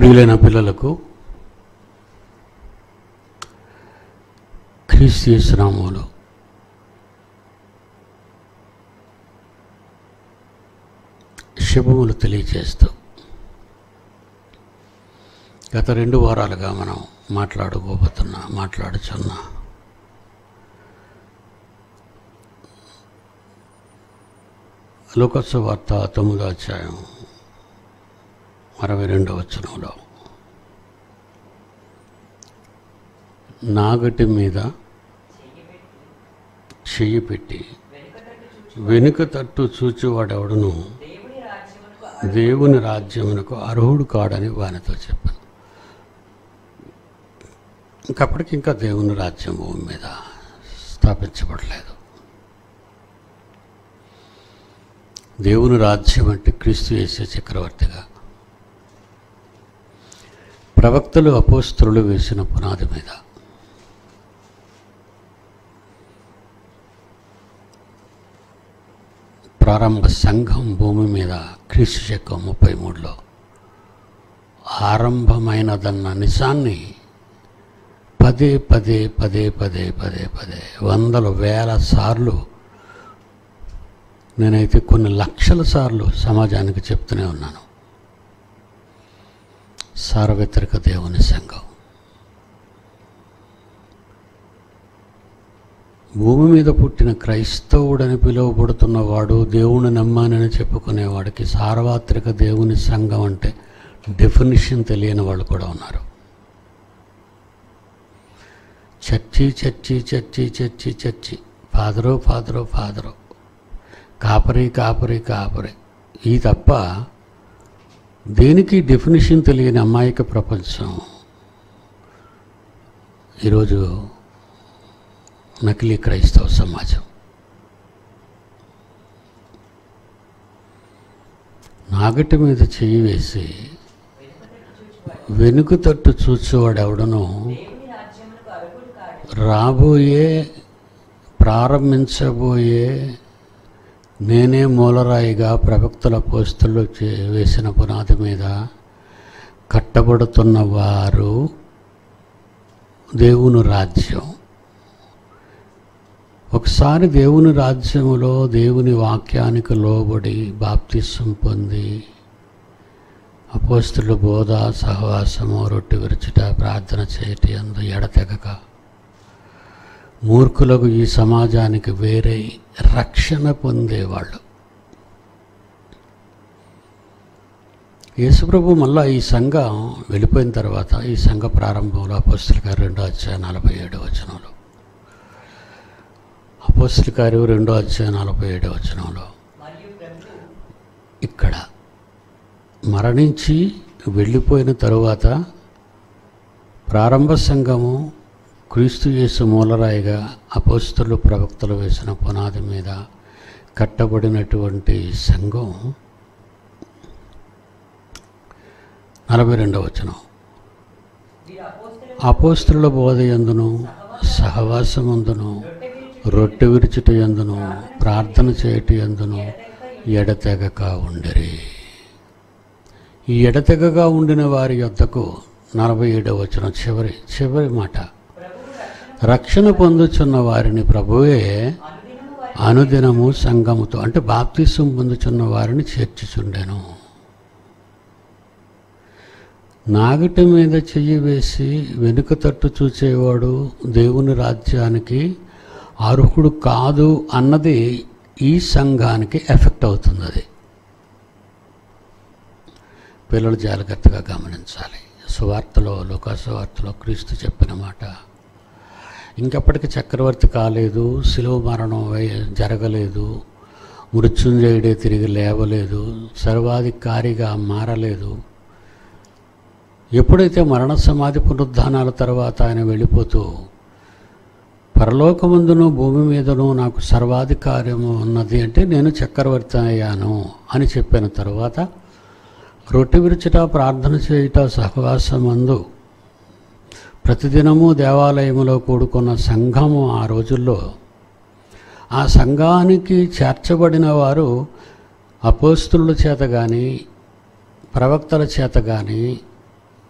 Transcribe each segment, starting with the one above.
ప్రియులైన పిల్లలకు క్రీస్తు యేసునామములో శుభములు తెలియజేస్తూ గత రెండు వారాలుగా మనం మాట్లాడుకోబోతున్నా మాట్లాడుచున్నా లోకస్వ వార్త తొమ్మిదో అధ్యాయం అరవై రెండవ వచనంలో నాగటి మీద చెయ్యి పెట్టి వెనుక తట్టు చూచేవాడెవడును దేవుని రాజ్యమునకు అర్హుడు కాడని వానితో చెప్పాను ఇంకప్పటికి ఇంకా దేవుని రాజ్యం భూమి మీద స్థాపించబడలేదు దేవుని రాజ్యం అంటే క్రీస్తు వేసే చక్రవర్తిగా ప్రవక్తలు అపోస్త్రులు వేసిన పునాది మీద ప్రారంభ సంఘం భూమి మీద క్రీస్తు శకం ముప్పై మూడులో ఆరంభమైనదన్న నిజాన్ని పదే పదే పదే పదే పదే పదే వందల వేల సార్లు నేనైతే కొన్ని లక్షల సార్లు సమాజానికి చెప్తూనే ఉన్నాను సార్వత్రిక దేవుని సంఘం భూమి మీద పుట్టిన క్రైస్తవుడని పిలువబడుతున్నవాడు దేవుని నమ్మానని చెప్పుకునేవాడికి సార్వత్రిక దేవుని సంఘం అంటే డెఫినిషన్ తెలియని వాళ్ళు కూడా ఉన్నారు church church church church church ఫాదరో ఫాదరో ఫాదరో కాపరి కాపరి కాపరి ఈ తప్ప దేనికి డెఫినేషన్ తెలియని అమాయక ప్రపంచం ఈరోజు నకిలీ క్రైస్తవ సమాజం నాగటి మీద చెయ్యి వేసి వెనుక తట్టు చూచేవాడు ఎవడనో రాబోయే ప్రారంభించబోయే నేనే మూలరాయిగా ప్రవక్తల పోస్తులు చే- వేసిన పునాది మీద కట్టబడుతున్న వారు దేవుని రాజ్యం ఒకసారి దేవుని రాజ్యములో దేవుని వాక్యానికి లోబడి బాప్తిసం పొంది అపోస్తుల బోధ సహవాసము రొట్టె విరుచుట ప్రార్థన చేయటి అందు ఎడతెగక మూర్ఖులకు ఈ సమాజానికి వేరే రక్షణ పొందేవాళ్ళు యేసుప్రభు మళ్ళా ఈ సంఘం వెళ్ళిపోయిన తర్వాత ఈ సంఘ ప్రారంభంలో అపోస్తుల గారు రెండో అధ్యాయం నలభై ఏడో వచనంలో అపోస్తుల గారు రెండో అధ్యాయం నలభై ఏడో వచనంలో ఇక్కడ మరణించి వెళ్ళిపోయిన తరువాత ప్రారంభ సంఘము క్రీస్తు యేసు మూలరాయిగా అపోస్తులు ప్రవక్తలు వేసిన పునాది మీద కట్టబడినటువంటి సంఘం నలభై రెండవ వచనం అపోస్తుల బోధ ఎందును సహవాసమందును రొట్టె విరుచుట ఎందును ప్రార్థన చేయట ఎందును ఎడతెగక ఉండరి ఈ ఎడతెగగా ఉండిన వారి యొద్దకు నలభై ఏడవ వచనం చివరి చివరి మాట రక్షణ పొందుచున్న వారిని ప్రభువే అనుదినము సంఘముతో అంటే బాప్తిసం పొందుచున్న వారిని చేర్చుచుండెను నాగటి మీద చెయ్యి వేసి వెనుక తట్టు చూచేవాడు దేవుని రాజ్యానికి అర్హుడు కాదు అన్నది ఈ సంఘానికి ఎఫెక్ట్ అవుతుంది అది పిల్లలు జాగ్రత్తగా గమనించాలి సువార్తలో లోకాసువార్తలో క్రీస్తు చెప్పిన మాట ఇంకప్పటికి చక్రవర్తి కాలేదు శిలువ మరణం వే- జరగలేదు మృత్యుంజయుడే తిరిగి లేవలేదు సర్వాధికారిగా మారలేదు ఎప్పుడైతే మరణ సమాధి పునరుద్ధానాల తర్వాత ఆయన వెళ్ళిపోతూ పరలోకమందును భూమి మీదను నాకు సర్వాధికారము ఉన్నది అంటే నేను చక్రవర్తి అయ్యాను అని చెప్పిన తర్వాత రొట్టె విరుచుట ప్రార్థన చేయుట సహవాసమందు ప్రతిదినము దేవాలయములో కూడుకున్న సంఘము ఆ రోజుల్లో ఆ సంఘానికి చేర్చబడిన వారు అపోస్తుల చేత కానీ ప్రవక్తల చేత కానీ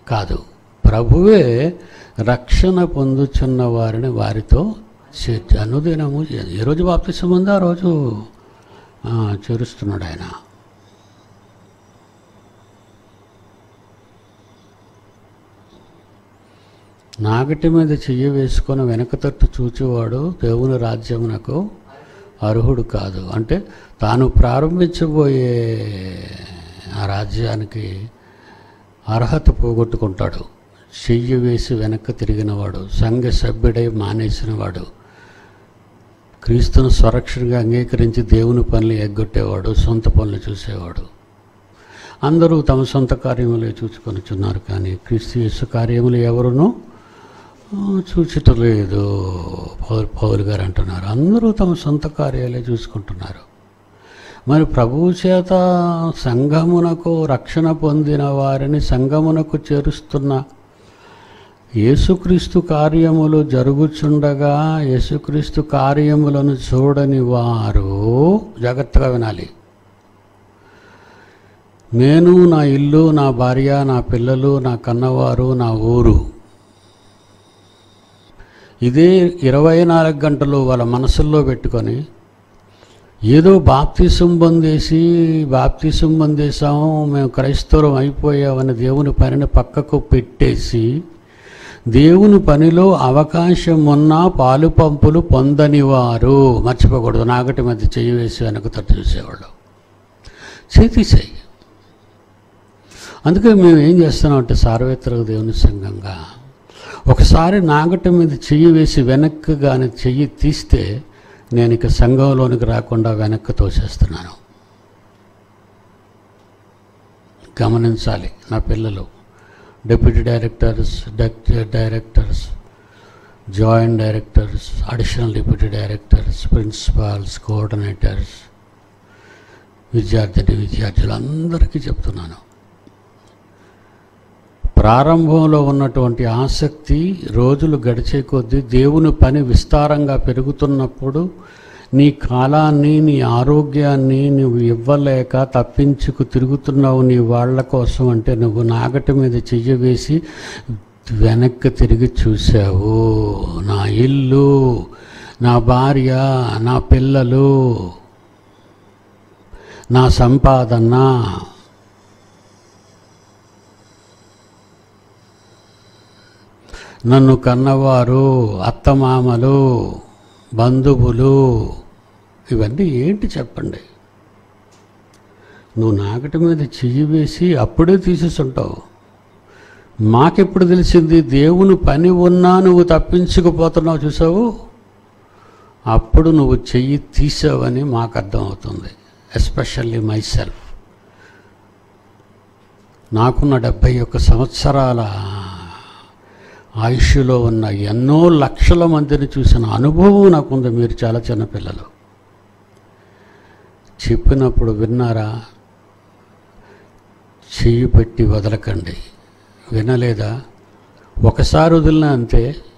కాదు ప్రభువే రక్షణ పొందుచున్న వారిని వారితో చేర్చి అనుదినము చే- ఏ రోజు బాప్తిసం ఉందో ఆ రోజు ఆ, చేరుస్తున్నాడు ఆయన నాగటి మీద చెయ్యి వేసుకొని వెనక తట్టు చూచేవాడు దేవుని రాజ్యమునకు అర్హుడు కాదు అంటే తాను ప్రారంభించబోయే ఆ రాజ్యానికి అర్హత పోగొట్టుకుంటాడు చెయ్యి వేసి వెనక్కి తిరిగినవాడు సంఘ సభ్యుడై మానేసినవాడు క్రీస్తును స్వరక్షణగా అంగీకరించి దేవుని పనులు ఎగ్గొట్టేవాడు సొంత పనులు చూసేవాడు అందరూ తమ సొంత కార్యములే చూసుకొనిచున్నారు కానీ క్రీస్తు యేసు కార్యములు ఎవరునూ ఆ, చూచటలేదు పౌరు పౌరు గారు అంటున్నారు అందరూ తమ సొంత కార్యాలే చూసుకుంటున్నారు మరి ప్రభువు చేత సంఘమునకు రక్షణ పొందిన వారిని సంఘమునకు చేరుస్తున్న యేసుక్రీస్తు కార్యములు జరుగుచుండగా యేసుక్రీస్తు కార్యములను చూడని వారు జాగ్రత్తగా వినాలి నేను నా ఇల్లు నా భార్య నా పిల్లలు నా కన్నవారు నా ఊరు ఇదే ఇరవై నాలుగు గంటలు వాళ్ళ మనసుల్లో పెట్టుకొని ఏదో బాప్తిసం పొందేసి బాప్తిసం పొందేసాము మేము క్రైస్తవం అయిపోయామని దేవుని పనిని పక్కకు పెట్టేసి దేవుని పనిలో అవకాశం ఉన్నా పాలు పంపులు పొందనివారు మర్చిపోకూడదు నాగటి మధ్య చెయ్యి వేసి వెనక తట్టు చూసేవాళ్ళు చేతిసేయి అందుకే మేము ఏం చేస్తున్నామంటే సార్వత్రిక దేవుని సంఘంగా ఒకసారి నాగటి మీద చెయ్యి వేసి వెనక్కి కానీ చెయ్యి తీస్తే నేను ఇక సంఘంలోనికి రాకుండా వెనక్కి తోసేస్తున్నాను గమనించాలి నా పిల్లలు deputy directors directors joint directors additional deputy directors principals coordinators విద్యార్థిని విద్యార్థులు అందరికీ చెప్తున్నాను ప్రారంభంలో ఉన్నటువంటి ఆసక్తి రోజులు గడిచే కొద్దీ దేవుని పని విస్తారంగా పెరుగుతున్నప్పుడు నీ కాలాన్ని నీ ఆరోగ్యాన్ని నువ్వు ఇవ్వలేక తప్పించుకు తిరుగుతున్నావు నీ వాళ్ళ కోసం అంటే నువ్వు నాగటి మీద చెయ్యి వేసి వెనక్కి తిరిగి చూసావు నా ఇల్లు నా భార్య నా పిల్లలు నా సంపాదన నన్ను కన్నవారు అత్తమామలు బంధువులు ఇవన్నీ ఏంటి చెప్పండి నువ్వు నాగటి మీద చెయ్యి వేసి అప్పుడే తీసేసుంటావు మాకెప్పుడు తెలిసింది దేవుని పని ఉన్నా నువ్వు తప్పించుకుపోతున్నావు చూసావు అప్పుడు నువ్వు చెయ్యి తీసావని మాకు అర్థమవుతుంది ఎస్పెషల్లీ మై సెల్ఫ్ నాకున్న డెబ్భై ఒక్క సంవత్సరాల ఆయుష్లో ఉన్న ఎన్నో లక్షల మందిని చూసిన అనుభవం నాకుంది మీరు చాలా చిన్నపిల్లలు చెప్పినప్పుడు విన్నారా చెయ్యి పెట్టి వదలకండి వినలేదా ఒకసారి వదిలినా అంతే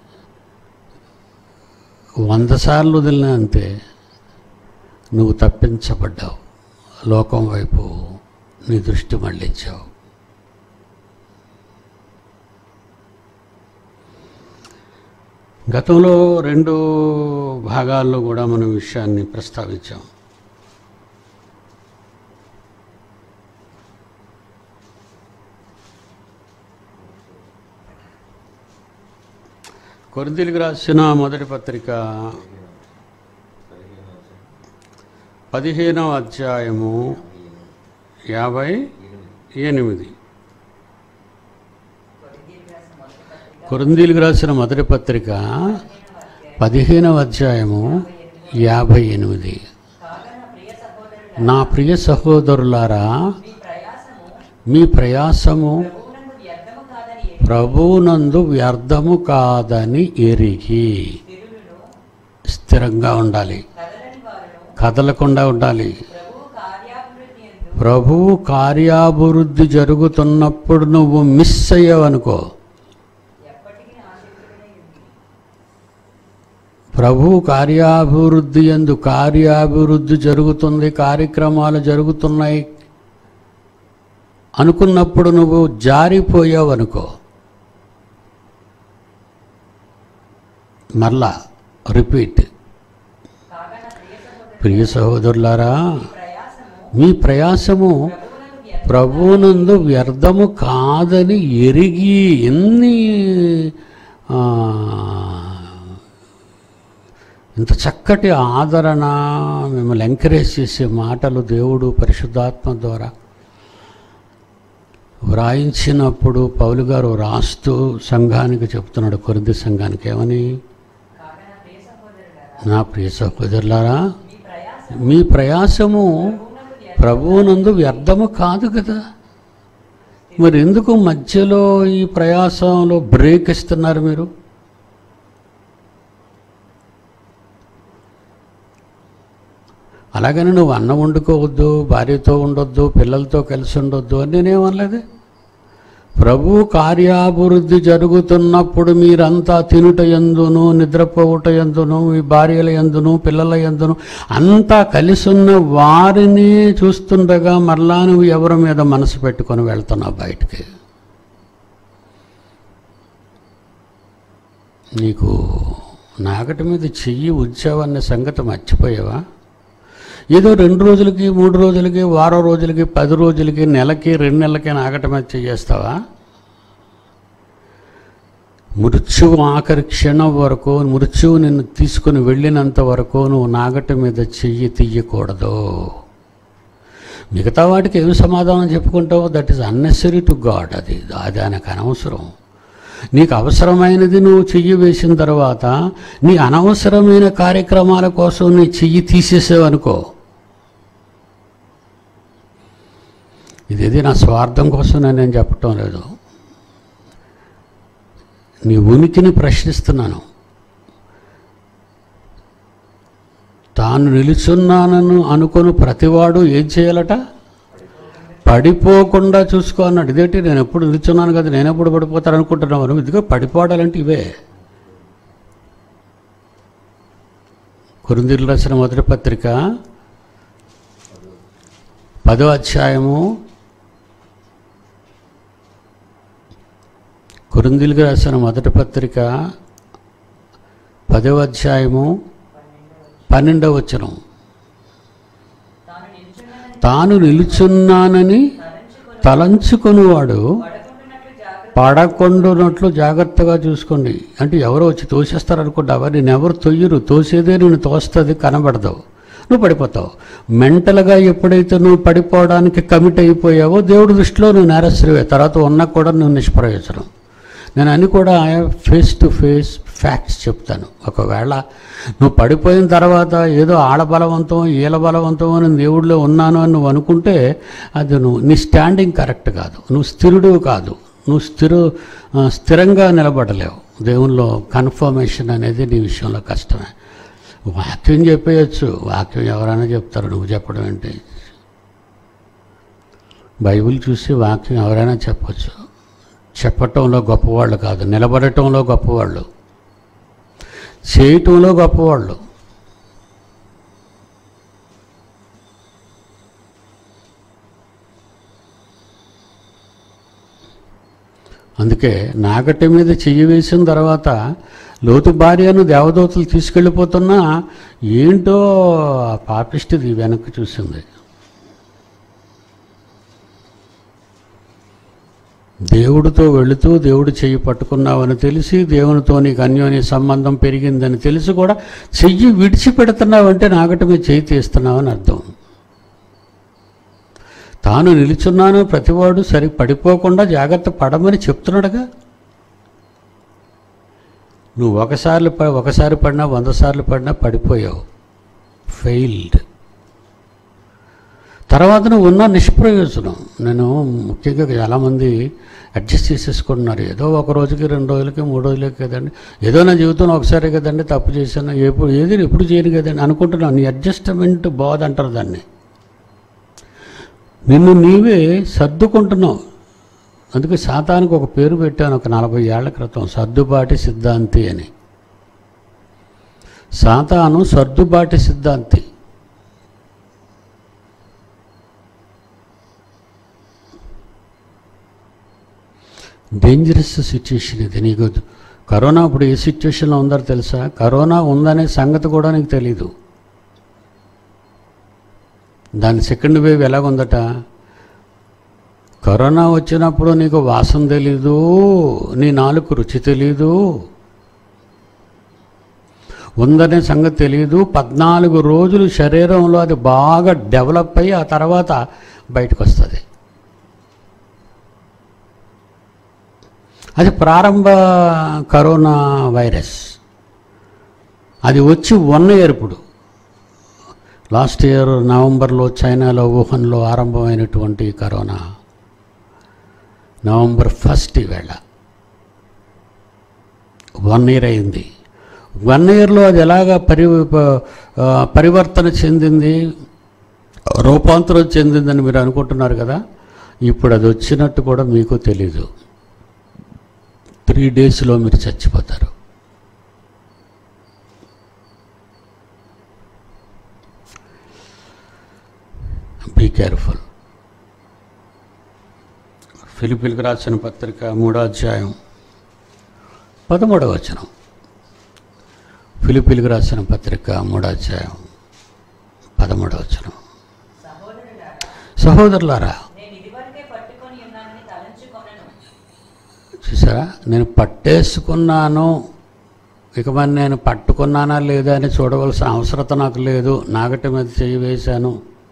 వంద సార్లు వదిలినా అంతే నువ్వు తప్పించబడ్డావు లోకం వైపు నీ దృష్టి మళ్ళించావు గతంలో రెండు భాగాల్లో కూడా మనం విషయాన్ని ప్రస్తావించాం కొరింథీలకు రాసిన మొదటి పత్రిక పదిహేనవ అధ్యాయము యాభై ఎనిమిది కొరింథీలకు రాసిన మొదటి పత్రిక పదిహేనవ అధ్యాయము యాభై ఎనిమిది నా ప్రియ సహోదరులారా మీ ప్రయాసము ప్రభువునందు వ్యర్థము కాదని ఎరిగి స్థిరంగా ఉండాలి కదలకుండా ఉండాలి ప్రభువు కార్యాభివృద్ధి జరుగుతున్నప్పుడు నువ్వు మిస్ అయ్యావనుకో ప్రభు కార్యాభివృద్ధి ఎందు కార్యాభివృద్ధి జరుగుతుంది కార్యక్రమాలు జరుగుతున్నాయి అనుకున్నప్పుడు నువ్వు జారిపోయావు అనుకో మరలా రిపీట్ కాగా నా ప్రియ సహోదరులారా, ప్రియ సహోదరులారా ప్రయాసము మీ ప్రయాసము ప్రభువునకు వ్యర్థము ప్రభువునందు వ్యర్థము కాదని ఎరిగి ఎన్ని ఆ, ఇంత చక్కటి ఆదరణ మిమ్మల్ని ఎంకరేజ్ చేసే మాటలు దేవుడు పరిశుద్ధాత్మ ద్వారా వ్రాయించినప్పుడు పౌలు గారు రాస్తూ సంఘానికి చెప్తున్నాడు కొరింది సంఘానికి ఏమని కాగా నా ప్రియ సహోదరులారా, నా ప్రియ సహోదరులారా మీ ప్రయాసము మీ ప్రయాసము ప్రభువునకు వ్యర్థము ప్రభువునందు వ్యర్థము కాదు కదా మరి ఎందుకు మధ్యలో ఈ ప్రయాసంలో బ్రేక్ ఇస్తున్నారు మీరు అలాగని నువ్వు అన్నం వండుకోవద్దు భార్యతో ఉండొద్దు పిల్లలతో కలిసి ఉండొద్దు అని నేనేమనలేదు ప్రభు కార్యాభివృద్ధి జరుగుతున్నప్పుడు మీరంతా తినుట ఎందును నిద్రపోవుట ఎందును మీ భార్యల ఎందును పిల్లల ఎందును అంతా కలిసి ఉన్న వారిని చూస్తుండగా మరలా నువ్వు ఎవరి మీద మనసు పెట్టుకొని వెళ్తున్నావు బయటికి నీకు నాగటి మీద చెయ్యి ఉంచావన్న సంగతి మర్చిపోయావా ఏదో రెండు రోజులకి మూడు రోజులకి వారం రోజులకి పది రోజులకి నెలకి రెండు నెలలకి నాగటి మీద చేస్తావా మృత్యువు ఆఖరి క్షణం వరకు మృత్యువు నిన్ను తీసుకుని వెళ్ళినంత వరకు నువ్వు నాగటి మీద చెయ్యి తీయకూడదు మిగతా వాటికి ఏమి సమాధానం చెప్పుకుంటావో that is unnecessary to God అది అది ఆయనకు అనవసరం నీకు అవసరమైనది నువ్వు చెయ్యి వేసిన తర్వాత నీ అనవసరమైన కార్యక్రమాల కోసం నీ చెయ్యి తీసేసావనుకో ఇదేది నా స్వార్థం కోసం నేను చెప్పటం లేదు నీ ఉనికిని ప్రశ్నిస్తున్నాను తాను నిలుచున్నానను అనుకొని ప్రతివాడు ఏం చేయాలట పడిపోకుండా చూసుకో అన్నాడు ఇదేంటి నేను ఎప్పుడు నిల్చున్నాను కదా నేను ఎప్పుడు పడిపోతాను అనుకుంటున్నాను ఇదిగో పడిపోవడాలంటే ఇవే కురుందిలు రాసిన మొదటి పత్రిక పదో అధ్యాయము కురుందిలకు రాసిన మొదటి పత్రిక పదవ అధ్యాయము పన్నెండవ వచనం తాను నిల్చున్నదని తాను నిలుచున్నానని తలంచుకొని తలంచుకునివాడు పడకుండానట్లు జాగ్రత్త పడకుండునట్లు జాగ్రత్తగా చూసుకోండి అంటే ఎవరో వచ్చి తోసేస్తారనుకుంటావా నేను ఎవరు తొయ్యరు తోసేదే నేను తోస్తుంది కనబడదు నువ్వు పడిపోతావు మెంటల్గా ఎప్పుడైతే నువ్వు పడిపోవడానికి కమిట్ అయిపోయావో దేవుడి దృష్టిలో నువ్వు నేరస్తుడివే తర్వాత ఉన్నా కూడా నువ్వు నిష్ప్రయోజనం నేను అన్ని కూడా ఫేస్ టు ఫేస్ ఫ్యాక్ట్స్ చెప్తాను ఒకవేళ నువ్వు పడిపోయిన తర్వాత ఏదో ఆడ బలవంతం ఈల బలవంతం అని దేవుడిలో ఉన్నాను అని నువ్వు అనుకుంటే అది నువ్వు నీ స్టాండింగ్ కరెక్ట్ కాదు నువ్వు స్థిరుడు కాదు నువ్వు స్థిర ఆ, స్థిరంగా నిలబడలేవు దేవునిలో కన్ఫర్మేషన్ అనేది నీ విషయంలో కష్టమే వాక్యం చెప్పేయచ్చు వాక్యం ఎవరైనా చెప్తారు నువ్వు చెప్పడం ఏంటి బైబిల్ చూసి వాక్యం ఎవరైనా చెప్పచ్చు చెప్పటంలో గొప్పవాళ్ళు కాదు నిలబడటంలో గొప్పవాళ్ళు చేయటంలో గొప్పవాళ్ళు అందుకే నాగటి మీద చెయ్యి వేసిన తర్వాత లోతు భార్యను దేవదూతలు తీసుకెళ్ళిపోతున్నా ఏంటో ఆ పాపిష్టిది వెనక్కి చూసింది దేవుడితో వెళుతూ దేవుడు చెయ్యి పట్టుకున్నావని తెలిసి దేవునితో నీకు అన్యోన్య సంబంధం పెరిగిందని తెలిసి కూడా చెయ్యి విడిచిపెడుతున్నావంటే నాగటి మీద చెయ్యి తీస్తున్నావని అర్థం తాను నిలుచున్నాను ప్రతివాడు సరి పడిపోకుండా జాగ్రత్త పడమని చెప్తున్నాడుగా నువ్వు ఒకసారి ప ఒకసారి పడినా వంద సార్లు పడినా పడిపోయావు ఫెయిల్డ్ తర్వాత నువ్వు ఉన్న నిష్ప్రయోజనం నేను ముఖ్యంగా చాలామంది అడ్జస్ట్ చేసేసుకుంటున్నారు ఏదో ఒక రోజుకి రెండు రోజులకి మూడు రోజులకి కదండి ఏదో నా జీవితంలో ఒకసారి కదండి తప్పు చేశాను ఎప్పుడు ఏది ఎప్పుడు చేయను కదండి అనుకుంటున్నాను నీ అడ్జస్ట్మెంట్ బాధ అంటారు దాన్ని నిన్ను నీవే సర్దుకుంటున్నావు అందుకే శాతానికి ఒక పేరు పెట్టాను ఒక నలభై ఏళ్ల క్రితం సర్దుబాటి సిద్ధాంతి అని సాతాను సర్దుబాటి సిద్ధాంతి డేంజరస్ సిచ్యుయేషన్ ఇది నీకు కరోనా ఇప్పుడు ఏ సిచ్యుయేషన్లో ఉందో తెలుసా కరోనా ఉందనే సంగతి కూడా నీకు తెలీదు దాని సెకండ్ వేవ్ ఎలాగుందట కరోనా వచ్చినప్పుడు నీకు వాసన తెలీదు నీ నాలుగు రుచి తెలీదు ఉందనే సంగతి తెలియదు పద్నాలుగు రోజులు శరీరంలో అది బాగా డెవలప్ అయ్యి ఆ తర్వాత బయటకు వస్తుంది అది ప్రారంభ కరోనా వైరస్ అది వచ్చి వన్ ఇయర్ ఇప్పుడు లాస్ట్ ఇయర్ నవంబర్లో చైనాలో వుహాన్లో ఆరంభమైనటువంటి కరోనా నవంబర్ ఫస్ట్ ఈవేళ వన్ ఇయర్ అయింది వన్ ఇయర్లో అది ఎలాగ పరి ప- ఆ, పరివర్తన చెందింది రూపాంతరం చెందిందని మీరు అనుకుంటున్నారు కదా ఇప్పుడు అది వచ్చినట్టు కూడా మీకు తెలీదు త్రీ డేస్లో మీరు చచ్చిపోతారు బీ కేర్ఫుల్ ఫిలిపిలకు రాసిన పత్రిక మూడో అధ్యాయం పదమూడవ వచనం ఫిలిపిలకు రాసిన పత్రిక మూడో అధ్యాయం పదమూడవ వచనం సహోదరులారా సహోదరులారా నేను ఇదివరకే పట్టుకొని ఉన్నానని తలంచుకొనను చూసారా నేను పట్టేసుకున్నాను ఇక మరి నేను పట్టుకున్నానా లేదా అని చూడవలసిన అవసరత నాకు లేదు నాగటి మీద చేయి వేశాను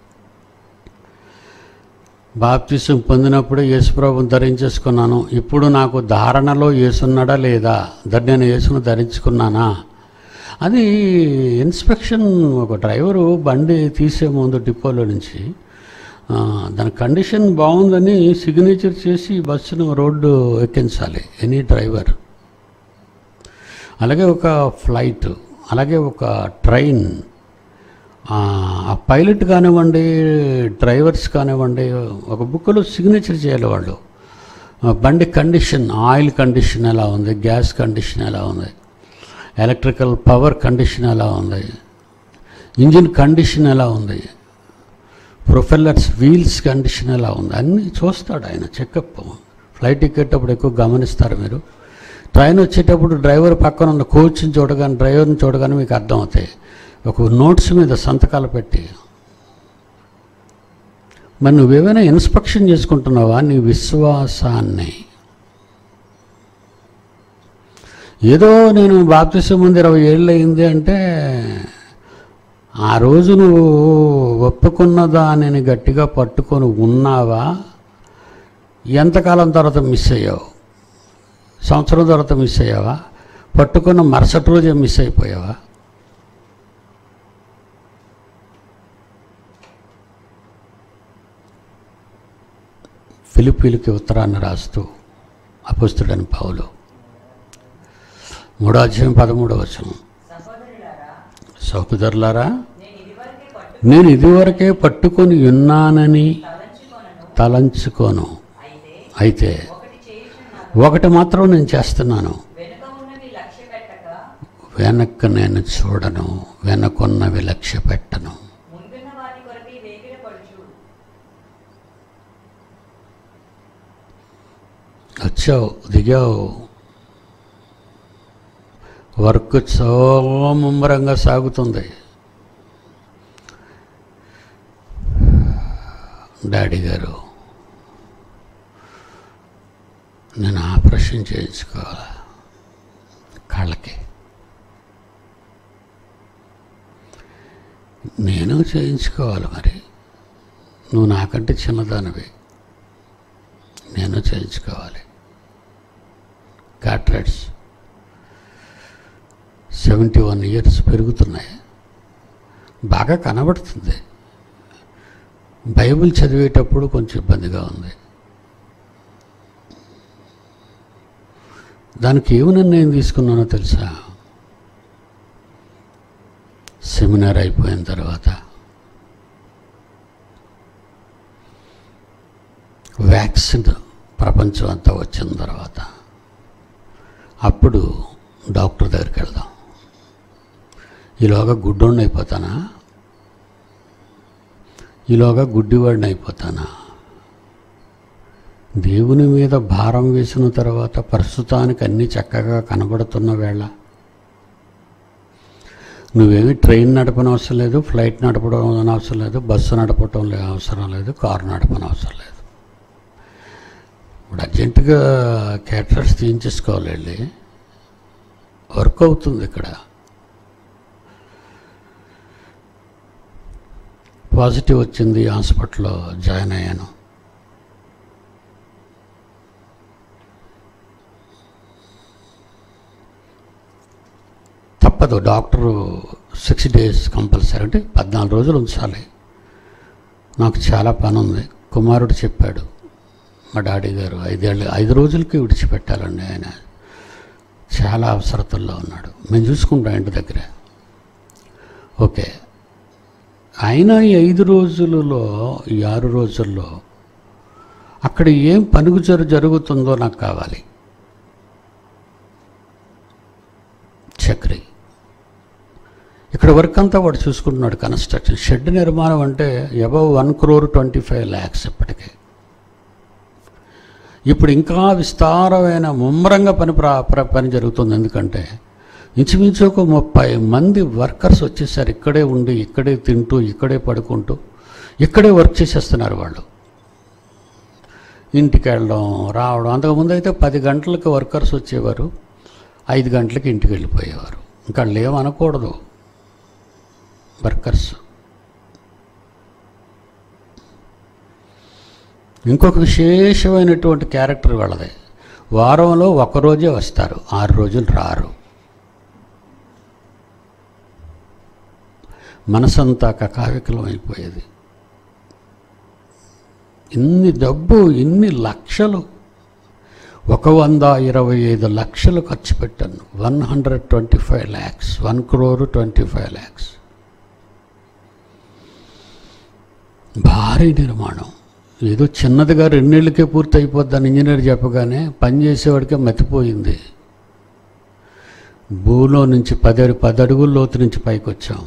బాప్తిసం పొందినప్పుడు యేసుప్రభుని ధరించేసుకున్నాను ఇప్పుడు నాకు ధారణలో యేసున్నాడా లేదా ద- నేను యేసును ధరించుకున్నానా అది ఇన్స్పెక్షన్ ఒక డ్రైవరు బండి తీసే ముందు డిపోలో నుంచి ఆ, దాని కండిషన్ బాగుందని సిగ్నేచర్ చేసి బస్సును రోడ్డు ఎక్కించాలి ఎనీ డ్రైవర్ అలాగే ఒక ఫ్లైట్ అలాగే ఒక ట్రైన్ ఆ ఆ పైలట్ కానివ్వండి డ్రైవర్స్ కానివ్వండి ఒక బుక్లో సిగ్నేచర్ చేయాలి వాళ్ళు ఆ బండి కండిషన్ ఆయిల్ కండిషన్ ఎలా ఉంది గ్యాస్ కండిషన్ ఎలా ఉంది ఎలక్ట్రికల్ పవర్ కండిషన్ ఎలా ఉంది ఇంజిన్ కండిషన్ ఎలా ఉంది ప్రొఫెల్లర్స్ వీల్స్ కండిషన్ ఎలా ఉంది అన్నీ చూస్తాడు ఆయన చెకప్ ఫ్లైట్ ఎక్కేటప్పుడు ఎక్కువ గమనిస్తారు మీరు ట్రైన్ వచ్చేటప్పుడు డ్రైవర్ పక్కన ఉన్న కోచ్ని చూడగానే డ్రైవర్ని చూడగానే మీకు అర్థమవుతాయి ఒక నోట్స్ మీద సంతకాలు పెట్టి మరి నువ్వేమైనా ఇన్స్పెక్షన్ చేసుకుంటున్నావా నీ విశ్వాసాన్ని ఏదో నేను బాప్తిసం ముందు ఇరవై ఏళ్ళు అయింది అంటే ఆ రోజు నువ్వు ఒప్పుకున్న దానిని గట్టిగా పట్టుకొని ఉన్నావా ఎంతకాలం తర్వాత మిస్ అయ్యావు సంవత్సరం తర్వాత మిస్ అయ్యావా పట్టుకున్న మరుసటి రోజే మిస్ అయిపోయావా ఫిలిపీలకి ఉత్తరాన్ని రాస్తూ అపుస్తుడని పౌలు మూడో అధ్యాయం పదమూడవ వచనం సహోదరులారా సహోదరులారా నేను ఇదివరకే పట్టు నేను ఇదివరకే పట్టుకొని ఉన్నానని తలంచుకొనను తలంచుకోను అయితే అయితే ఒకటి చేయుచున్నాను ఒకటి మాత్రం నేను చేస్తున్నాను వెనుక ఉన్నవి లక్ష్య పెట్టక వెనక్కి నేను చూడను వెనకున్నవి లక్ష్య పెట్టను ముందున్న వాటి కొరకై వేగిరపడుచు వచ్చావు దిగావు వర్క్ సో ముమ్మరంగా సాగుతుంది డాడీ గారు నేను ఆపరేషన్ చేయించుకోవాలా కాళ్ళకి నేను చేయించుకోవాలి మరి నువ్వు నాకంటే చిన్నదానివి నేను చేయించుకోవాలి క్యాట్రాట్స్ సెవెంటీ వన్ ఇయర్స్ పెరుగుతున్నాయి బాగా కనబడుతుంది బైబిల్ చదివేటప్పుడు కొంచెం ఇబ్బందిగా ఉంది దానికి ఏమి నిర్ణయం తీసుకున్నానో తెలుసా సెమినార్ అయిపోయిన తర్వాత వ్యాక్సిన్ ప్రపంచం అంతా వచ్చిన తర్వాత అప్పుడు డాక్టర్ దగ్గరికి వెళ్దాం ఈలోగా గుడ్డోడిని అయిపోతానా ఈలోగా గుడ్డివాడిని అయిపోతానా దేవుని మీద భారం వేసిన తర్వాత ప్రస్తుతానికి అన్నీ చక్కగా కనబడుతున్న వేళ నువ్వేమి ట్రైన్ నడపని అవసరం లేదు ఫ్లైట్ నడపడం అవసరం లేదు బస్సు నడపడం లే- అవసరం లేదు కారు నడపని అవసరం లేదు ఇప్పుడు అర్జెంటుగా క్యాటరర్స్ తీయించేసుకోవాలి వెళ్ళి వర్క్ అవుతుంది ఇక్కడ పాజిటివ్ వచ్చింది హాస్పిటల్లో జాయిన్ అయ్యాను తప్పదు డాక్టరు సిక్స్ డేస్ కంపల్సరీ అంటే పద్నాలుగు రోజులు ఉంచాలి నాకు చాలా పని ఉంది కుమారుడు చెప్పాడు మా డాడీ గారు ఐదేళ్ళు ఐదు రోజులకి విడిచిపెట్టాలండి ఆయన చాలా అవసరతల్లో ఉన్నాడు మేము చూసుకుంటాం ఇంటి దగ్గర ఓకే అయినా ఈ ఐదు రోజులలో ఈ ఆరు రోజుల్లో అక్కడ ఏం పనుగుజరు జరుగుతుందో నాకు కావాలి చక్రి ఇక్కడ వర్క్ అంతా వాడు చూసుకుంటున్నాడు కన్స్ట్రక్షన్ షెడ్ నిర్మాణం అంటే above one crore twenty five lakhs ఇప్పటికే ఇప్పుడు ఇంకా విస్తారమైన ముమ్మరంగా పని ప్రా ప్ర- పని జరుగుతుంది ఎందుకంటే ఇంచుమించు ఒక ముప్పై మంది వర్కర్స్ వచ్చేసారు ఇక్కడే ఉండి ఇక్కడే తింటూ ఇక్కడే పడుకుంటూ ఇక్కడే వర్క్ చేసేస్తున్నారు వాళ్ళు ఇంటికి వెళ్ళడం రావడం అంతకుముందు అయితే పది గంటలకు వర్కర్స్ వచ్చేవారు ఐదు గంటలకి ఇంటికి వెళ్ళిపోయేవారు ఇంకా వాళ్ళు ఏమనకూడదు వర్కర్స్ ఇంకొక విశేషమైనటువంటి క్యారెక్టర్ వాళ్ళది వారంలో ఒకరోజే వస్తారు ఆరు రోజులు రారు మనసంతా కకావికలం అయిపోయేది ఇన్ని డబ్బు ఇన్ని లక్షలు ఒక వంద ఇరవై ఐదు లక్షలు ఖర్చు పెట్టాను one hundred twenty five lakhs one crore twenty five lakhs భారీ నిర్మాణం ఏదో చిన్నదిగా రెండేళ్ళకే పూర్తి అయిపోద్దని ఇంజనీర్ చెప్పగానే పని చేసేవాడికే మతిపోయింది భూలో నుంచి పది అడు- పది అడుగుల లోతు నుంచి పైకి వచ్చాం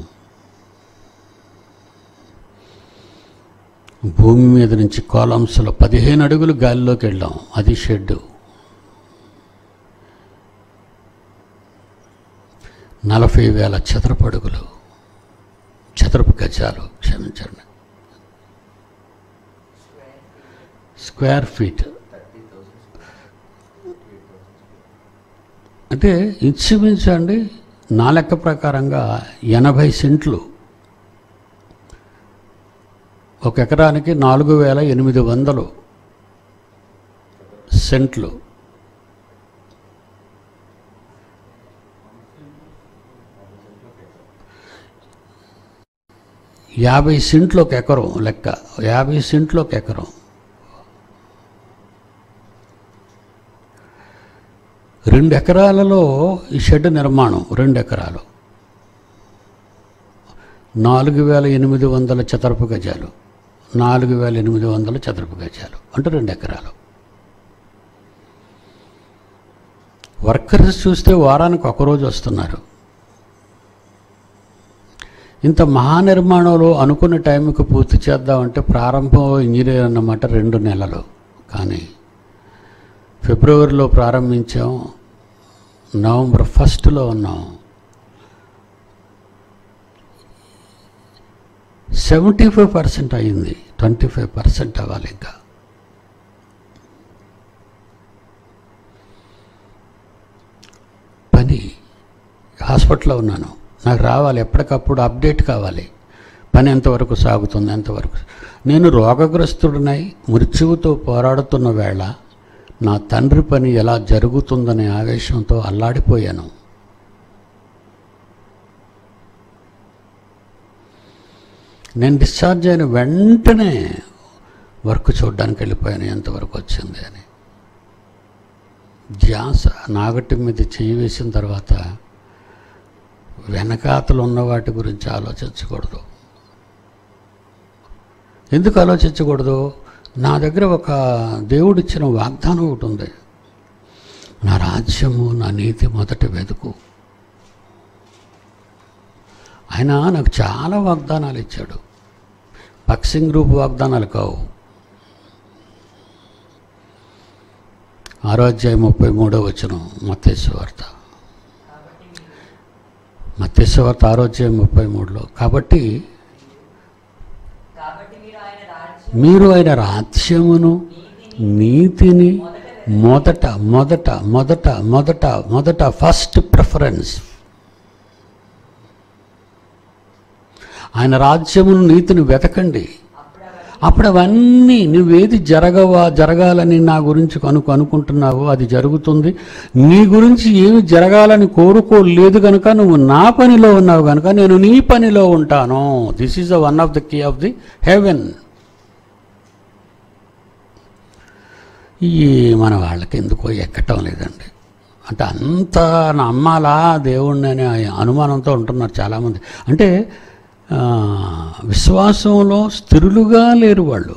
భూమి మీద నుంచి కాలమ్స్లో పదిహేను అడుగులు గాలిలోకి వెళ్ళాం అది షెడ్డు నలభై వేల చదరపు అడుగులు చదరపు గజాలు క్షమించండి స్క్వేర్ ఫీట్ అంటే ఇంచుమించు అండి నా లెక్క ప్రకారంగా ఎనభై సెంట్లు ఒక ఎకరానికి నాలుగు వేల ఎనిమిది వందలు సెంట్లు యాభై సెంట్లు ఒక ఎకరం లెక్క యాభై సెంట్లు ఒక ఎకరం రెండు ఎకరాలలో ఈ షెడ్ నిర్మాణం రెండు ఎకరాలు నాలుగు వేల ఎనిమిది వందల చదరపు గజాలు నాలుగు వేల ఎనిమిది వందల చదరపు గజాలు అంటే రెండు ఎకరాలు వర్కర్స్ చూస్తే వారానికి ఒకరోజు వస్తున్నారు ఇంత మహానిర్మాణంలో అనుకున్న టైంకి పూర్తి చేద్దామంటే ప్రారంభం ఇంజనీర్ అన్నమాట రెండు నెలలు కానీ ఫిబ్రవరిలో ప్రారంభించాం నవంబర్ ఫస్ట్లో ఉన్నాం సెవెంటీ ఫైవ్ పర్సెంట్ అయింది ట్వంటీ ఫైవ్ పర్సెంట్ అవ్వాలి ఇంకా పని హాస్పిటల్లో ఉన్నాను నాకు రావాలి ఎప్పటికప్పుడు అప్డేట్ కావాలి పని ఎంతవరకు సాగుతుంది ఎంతవరకు నేను రోగగ్రస్తుడినై మృత్యువుతో పోరాడుతున్న వేళ నా తండ్రి పని ఎలా జరుగుతుందనే ఆవేశంతో అల్లాడిపోయాను నేను డిశ్చార్జ్ అయిన వెంటనే వర్క్ చూడడానికి వెళ్ళిపోయాను ఎంతవరకు వచ్చింది అని ధ్యాస నాగటి మీద చేయి వేసిన తర్వాత వెనకాతలు ఉన్న వాటి గురించి ఆలోచించకూడదు ఎందుకు ఆలోచించకూడదు నా దగ్గర ఒక దేవుడిచ్చిన వాగ్దానం ఒకటి ఉంది నా రాజ్యము నా నీతి మొదట వెతుకు ఆయన నాకు చాలా వాగ్దానాలు ఇచ్చాడు పక్సింగ్ గ్రూప్ వాగ్దానాలు కావు ఆరో అధ్యాయం ముప్పై మూడో వచనం మత్తేసు వార్త మత్తేసు వార్త ఆరో అధ్యాయం ముప్పై మూడులో కాబట్టి కాబట్టి మీరు ఆయన రాజ్యం మీరు ఆయన రాజ్యమును నీతిని మొదట మొదట మొదట మొదట మొదట ఫస్ట్ ప్రిఫరెన్స్ ఆయన రాజ్యమును నీతిని వెతకండి అప్పుడు అవన్నీ నువ్వేది జరగవా జరగాలని నా గురించి కనుక అనుకుంటున్నావో అది జరుగుతుంది నీ గురించి ఏమి జరగాలని కోరుకోలేదు కనుక నువ్వు నా పనిలో ఉన్నావు కనుక నేను నీ పనిలో ఉంటాను this is the one of the key of the heaven ఈ మన వాళ్ళకి ఎందుకో ఎక్కటం లేదండి అంటే అంత నమ్మాలా దేవుణ్ణి అనే అనుమానంతో ఉంటున్నారు చాలామంది అంటే ఆ, విశ్వాసంలో స్థిరులుగా లేరు వాళ్ళు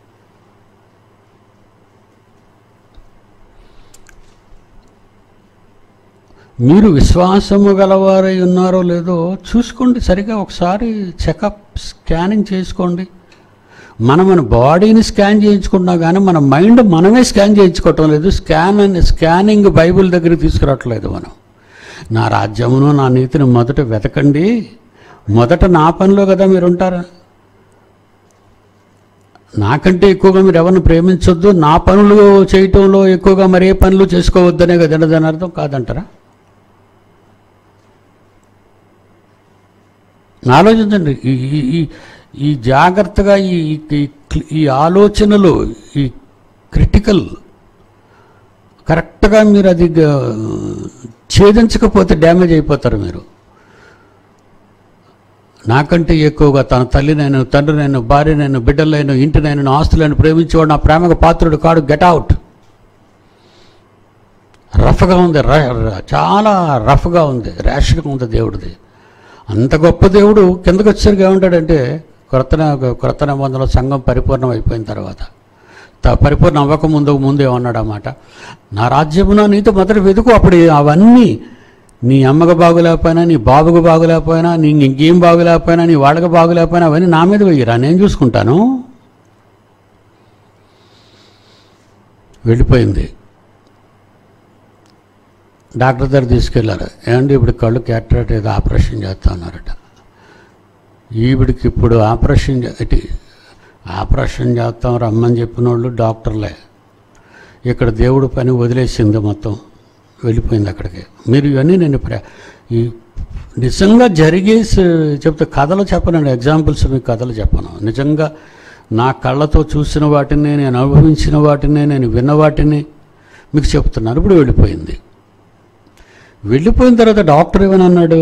మీరు విశ్వాసము గలవారై ఉన్నారో లేదో చూసుకోండి సరిగా ఒకసారి చెకప్ స్కానింగ్ చేసుకోండి మనం మన బాడీని స్కాన్ చేయించుకుంటున్నాం కానీ మన మైండ్ మనమే స్కాన్ చేయించుకోవటం లేదు స్కాన్ అని స్కానింగ్ బైబిల్ దగ్గరికి తీసుకురావట్లేదు మనం నా రాజ్యమును నా నీతిని మొదట వెతకండి మొదట నా పనిలో కదా మీరు ఉంటారా నాకంటే ఎక్కువగా మీరు ఎవరిని ప్రేమించొద్దు నా పనులు చేయటంలో ఎక్కువగా మరే పనులు చేసుకోవద్దనే కదా దాని అర్థం కాదంటారా ఆలోచించండి ఈ ఈ- ఈ ఈ జాగ్రత్తగా ఈ ఈ- ఈ ఆలోచనలు ఈ క్రిటికల్ కరెక్ట్గా మీరు అది గ- ఛేదించకపోతే డ్యామేజ్ అయిపోతారు మీరు నాకంటే ఎక్కువగా తన తల్లినైనా తండ్రినైనా భార్యనైనా బిడ్డలైనా ఇంటినైనా ఆస్తులైనా ప్రేమించేవాడు నా ప్రేమకు పాత్రుడు కాడు గెట్ అవుట్ రఫ్గా ఉంది ర- ర- చాలా రఫ్గా ఉంది ర్యాష్గా ఉంది దేవుడిది అంత గొప్ప దేవుడు కిందకు వచ్చేసరికి ఏమంటాడంటే క్రొత్త న- క్రొత్త నిబంధనలో సంఘం పరిపూర్ణం అయిపోయిన తర్వాత త- పరిపూర్ణ అవ్వక ముందు ముందు ఏమన్నాడు అన్నమాట నా రాజ్యమున నీతో మొదటి వెతుకు అప్పుడు అవన్నీ నీ అమ్మకు బాగులేకపోయినా నీ బాబుకు బాగులేకపోయినా నీ ఇంకేం బాగులేకపోయినా నీ వాళ్ళకి బాగులేకపోయినా అవన్నీ నా మీద వెయ్యిరా నేను చూసుకుంటాను వెళ్ళిపోయింది డాక్టర్ దగ్గర తీసుకెళ్లారు ఏమండి ఇప్పుడు కళ్ళు క్యాటరాక్ట్ ఏదో ఆపరేషన్ చేస్తా అన్నారట ఈవిడికి ఇప్పుడు ఆపరేషన్ చే- ఇటు ఆపరేషన్ చేస్తాం రమ్మని చెప్పిన వాళ్ళు డాక్టర్లే ఇక్కడ దేవుడు పని వదిలేసింది మొత్తం వెళ్ళిపోయింది అక్కడికి మీరు ఇవన్నీ నేను ప్ర- ఈ నిజంగా జరిగే స- చెప్తే కథలు చెప్పనండి ఎగ్జాంపుల్స్ మీకు కథలు చెప్పను నిజంగా నా కళ్ళతో చూసిన వాటిని నేను అనుభవించిన వాటిని నేను విన్న వాటిని మీకు చెప్తున్నాను ఇప్పుడు వెళ్ళిపోయింది వెళ్ళిపోయిన తర్వాత డాక్టర్ ఏమని అన్నాడు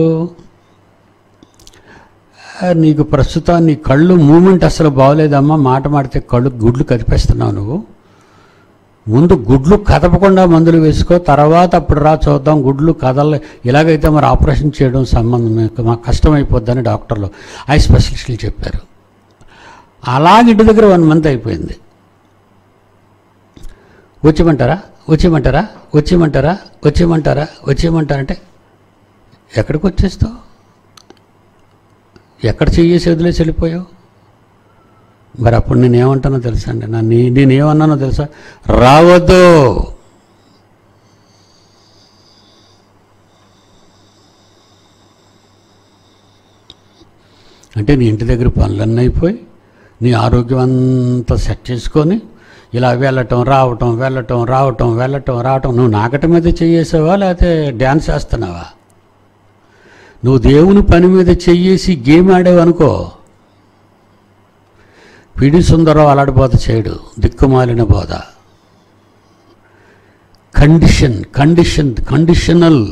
"ఆ, నీకు ప్రస్తుతం నీ కళ్ళు మూమెంట్ అసలు బాగోలేదమ్మా మాట మాడితే కళ్ళు గుడ్లు కదిపేస్తున్నావు నువ్వు ముందు గుడ్లు కదపకుండా మందులు వేసుకో తర్వాత అప్పుడు రా చూద్దాం గుడ్లు కదల ఇలాగైతే మరి ఆపరేషన్ చేయడం సంబంధం మీకు- మాకు కష్టమైపోద్దని డాక్టర్లు ఐ స్పెషలిస్టులు చెప్పారు అలాగే ఇంటి దగ్గర వన్ మంత్ అయిపోయింది వచ్చేయమంటారా వచ్చేయమంటారా వచ్చేయమంటారా వచ్చేయమంటారా వచ్చేయమంటారంటే ఎక్కడికి వచ్చేస్తావు ఎక్కడ చెయ్యేసి వదిలేసి వెళ్ళిపోయావు మరి అప్పుడు నేనేమంటానో తెలుసా అండి నా నీ నేనేమన్నానో తెలుసా రావద్దు అంటే నీ ఇంటి దగ్గర పనులన్నీ అయిపోయి నీ ఆరోగ్యం అంతా సెట్ చేసుకొని ఇలా వెళ్ళటం రావటం వెళ్ళటం రావటం వెళ్ళటం రావటం నువ్వు నాకటి మీద చెయ్యేసావా లేకపోతే డ్యాన్స్ చేస్తున్నావా నువ్వు దేవుని పని మీద చెయ్యేసి గేమ్ ఆడావు అనుకో పిడి సుందరం అలాంటి బోధ చేయడు దిక్కుమాలిన బోధ కండిషన్ కండిషన్ కండిషనల్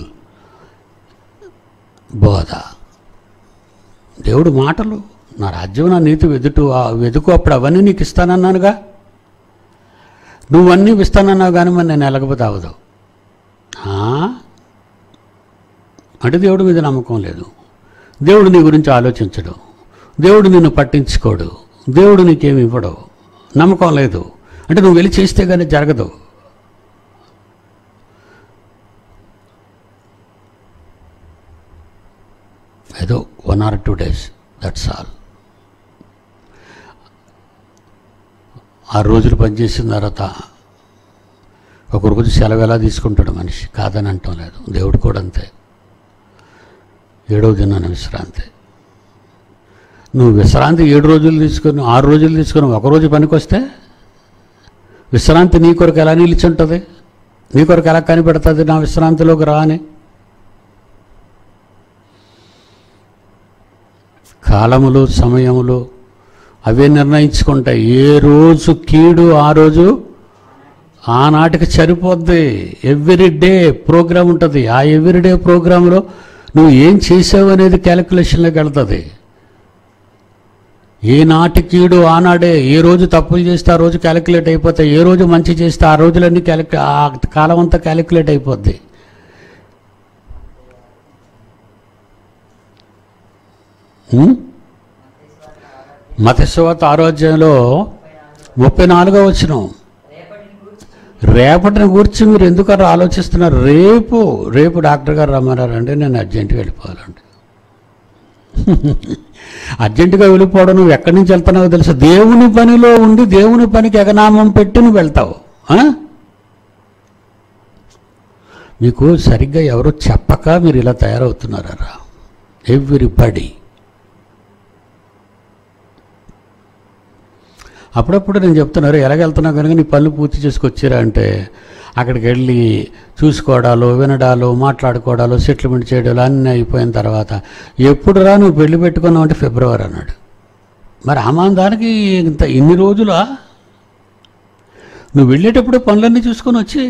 బోధ దేవుడు మాటలు నా రాజ్యం నా నీతి వెదుటు ఆ వెతుకు అప్పుడు అవన్నీ నీకు ఇస్తానన్నానుగా నువ్వన్నీ ఇస్తానన్నావు కానీ మరి నేను ఎలగపోతే అవదు ఆ? అంటే దేవుడి మీద నమ్మకం లేదు దేవుడు నీ గురించి ఆలోచించడు దేవుడు నిన్ను పట్టించుకోడు దేవుడు నీకేమి ఇవ్వడు నమ్మకం లేదు అంటే నువ్వు వెళ్ళి చేస్తే కానీ జరగదు ఏదో one or two days that's all ఆ రోజులు పనిచేసిన తర్వాత ఒక రోజు సెలవు ఎలా తీసుకుంటాడు మనిషి కాదని అంటాం లేదు దేవుడు కూడా అంతే ఏడవ దినాన విశ్రాంతి నువ్వు విశ్రాంతి ఏడు రోజులు తీసుకొని ఆరు రోజులు తీసుకొని ఒక రోజు పనికొస్తే విశ్రాంతి నీ కొరకు ఎలా నిలిచి ఉంటుంది నీ కొరకు ఎలా కనిపెడుతుంది నా విశ్రాంతిలోకి రా అని కాలములు సమయములు అవే నిర్ణయించుకుంటాయి ఏ రోజు కీడు ఆ రోజు ఆనాటికి సరిపోద్ది ఎవ్రీ డే ప్రోగ్రామ్ ఉంటుంది ఆ ఎవ్రీ డే ప్రోగ్రాంలో నువ్వు ఏం చేసావు అనేది క్యాలిక్యులేషన్లోకి వెళ్తుంది ఏ నాటి కీడు ఆనాడే ఏ రోజు తప్పులు చేస్తే ఆ రోజు క్యాలిక్యులేట్ అయిపోతాయి ఏ రోజు మంచి చేస్తే ఆ రోజులన్నీ క్యాలిక్యు ఆ కాలం అంతా క్యాలిక్యులేట్ అయిపోద్ది మతస్వత ఆరోగ్యంలో ముప్పై నాలుగో వచ్చిన రేపటిని గూర్చి రేపటిని గురించి మీరు ఎందుకు అలా ఆలోచిస్తున్నారు రేపు రేపు డాక్టర్ గారు రమ్మన్నారంటే నేను అర్జెంటుగా వెళ్ళిపోవాలండి అర్జెంటుగా వెళ్ళిపోవడం నువ్వు ఎక్కడి నుంచి వెళ్తున్నావో తెలుసా దేవుని పనిలో ఉండి దేవుని పనికి ఎగనామం పెట్టి నువ్వు వెళ్తావు ఆ? మీకు సరిగ్గా ఎవరు చెప్పక మీరు ఇలా తయారవుతున్నారా ఎవ్రీబడి అప్పుడప్పుడు నేను చెప్తున్నారు ఎలాగెళ్తున్నా కనుక నీ పనులు పూర్తి చేసుకొచ్చారా అంటే అక్కడికి వెళ్ళి చూసుకోవడాలు వినడాలు మాట్లాడుకోవడాలు సెటిల్మెంట్ చేయడాలు అన్నీ అయిపోయిన తర్వాత ఎప్పుడు రా నువ్వు పెళ్లి పెట్టుకున్నావు అంటే ఫిబ్రవరి అన్నాడు మరి ఆమాందానికి ఇంత ఇన్ని రోజులా నువ్వు వెళ్ళేటప్పుడు పనులన్నీ చూసుకొని వచ్చి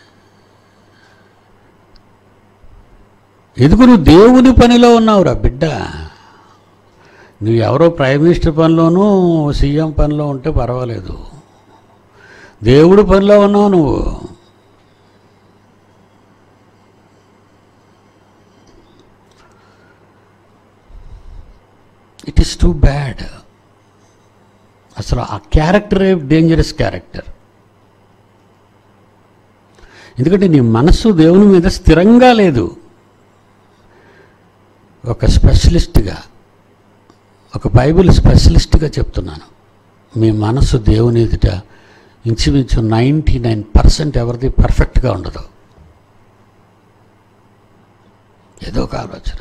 ఎందుకు నువ్వు దేవుని పనిలో ఉన్నావురా బిడ్డ నువ్వు ఎవరో ప్రైమ్ మినిస్టర్ పనిలోనూ సీఎం పనిలో ఉంటే పర్వాలేదు దేవుడు పనిలో ఉన్నావు నువ్వు ఇట్ ఈస్ టూ బ్యాడ్ అసలు ఆ క్యారెక్టరే డేంజరస్ క్యారెక్టర్ ఎందుకంటే నీ మనస్సు దేవుని మీద స్థిరంగా లేదు ఒక స్పెషలిస్ట్గా ఒక బైబిల్ స్పెషలిస్ట్గా చెప్తున్నాను మీ మనసు దేవుని ఎదుట ఇంచుమించు నైంటీ నైన్ పర్సెంట్ ఎవరిది పర్ఫెక్ట్గా ఉండదు ఏదో ఒక ఆలోచన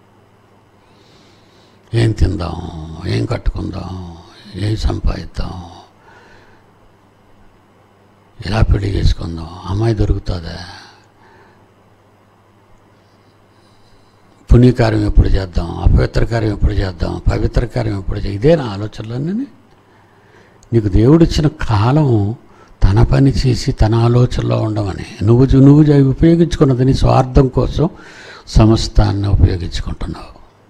ఏం తిందాం ఏం కట్టుకుందాం ఏం సంపాదిద్దాం ఎలా పెళ్లి చేసుకుందాం అమ్మాయి దొరుకుతుందా పుణ్యకార్యం ఎప్పుడు చేద్దాం అపవిత్ర కార్యం ఎప్పుడు చేద్దాం పవిత్ర కార్యం ఎప్పుడు చేద్దాం ఇదే నా ఆలోచనలన్నీ నీకు దేవుడిచ్చిన కాలం తన పని చేసి తన ఆలోచనలో ఉండమని నువ్వు చూ- నువ్వు చే- ఉపయోగించుకున్నది నీ స్వార్థం కోసం సమస్తాన్ని ఉపయోగించుకుంటున్నావు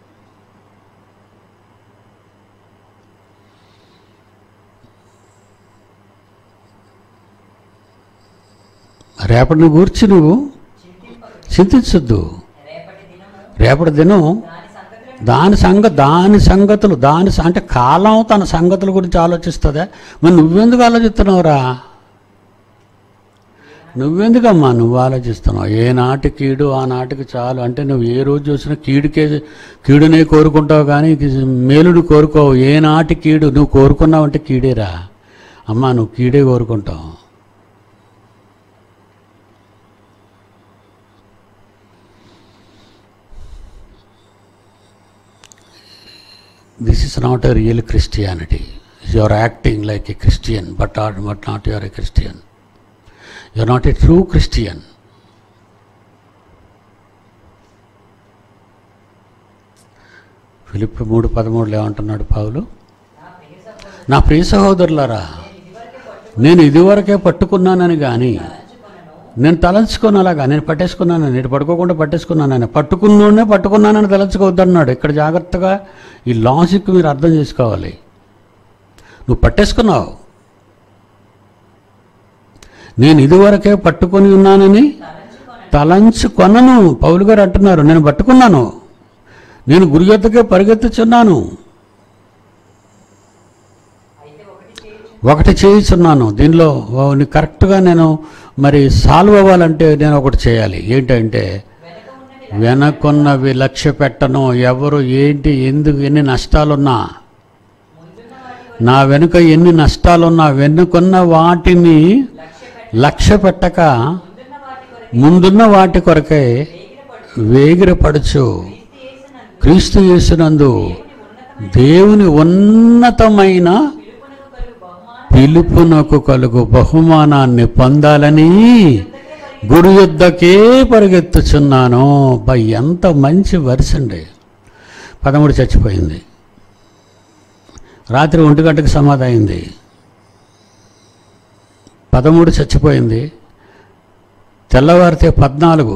రేపటిని గూర్చి నువ్వు చింతించొద్దు రేపటి దినము రేపటి దినం దాని సంగతులను దాని సంగ దాని సంగతులు దాని స- అంటే కాలం తన సంగతుల గురించి ఆలోచిస్తుందా మరి నువ్వెందుకు ఆలోచిస్తున్నావురా నువ్వెందుకమ్మా నువ్వు ఆలోచిస్తున్నావు ఏ నాటి కీడు ఆ నాటికి చాలు అంటే నువ్వు ఏ రోజు చూసినా కీడుకే కీడునే కోరుకుంటావు కానీ ఇది మేలుడు కోరుకోవు ఏ నాటి కీడు నువ్వు కోరుకున్నావు అంటే కీడేరా అమ్మా నువ్వు కీడే కోరుకుంటావు this is not a real Christianity. You are acting like a Christian, but, are, but not you are a Christian. You are not a true Christian. Philip మూడు పదమూడులో ఏమంటున్నాడు పావులు నా ప్రియ సహోదరులారా నేను ఇదివరకే పట్టుకున్నానని కానీ నేను తలంచుకోను అలాగా నేను పట్టేసుకున్నాను నేను పట్టుకోకుండా పట్టేసుకున్నానని పట్టుకున్నోడే పట్టుకున్నానని తలంచుకోవద్దన్నాడు ఇక్కడ జాగ్రత్తగా ఈ లాజిక్ మీరు అర్థం చేసుకోవాలి నువ్వు పట్టేసుకున్నావు నేను ఇదివరకే పట్టుకొని ఉన్నానని తలంచుకొనను పౌలు గారు అంటున్నారు నేను పట్టుకున్నాను నేను గురి యొద్దకే పరిగెత్తుచున్నాను అయితే ఒకటి చేయుచు ఒకటి చేయుచున్నాను దీనిలో ఓ, నీ కరెక్ట్గా నేను మరి సాల్వ్ అవ్వాలంటే నేను ఒకటి చేయాలి ఏంటంటే వెనక ఉన్నవి వెనకున్నవి లక్ష్య పెట్టను ఎవరు ఏంటి ఎందుకు ఎన్ని నష్టాలున్నా ముందున్న వాటి నా వెనుక ఎన్ని నష్టాలున్నా వెనుకున్న వాటిని లక్ష్య పెట్ట లక్ష్య పెట్టక ముందున్న వాటి కొరకు ముందున్న వాటి కొరకై వేగిరపడు వేగిరపడుచు క్రీస్తు యేసునందు క్రీస్తు యేసునందు దేవుని ఉన్నతమైన దేవుని ఉన్నతమైన పిలుపునకు కలుగు బహుమానం పిలుపునకు కలుగు బహుమానాన్ని పొందాలని గురు యుద్ధకే పరిగెత్తుచున్నాను బా ఎంత మంచి వరుసండి పదమూడు చచ్చిపోయింది రాత్రి ఒంటి గంటకు సమాధి అయింది పదమూడు చచ్చిపోయింది తెల్లవారితే పద్నాలుగు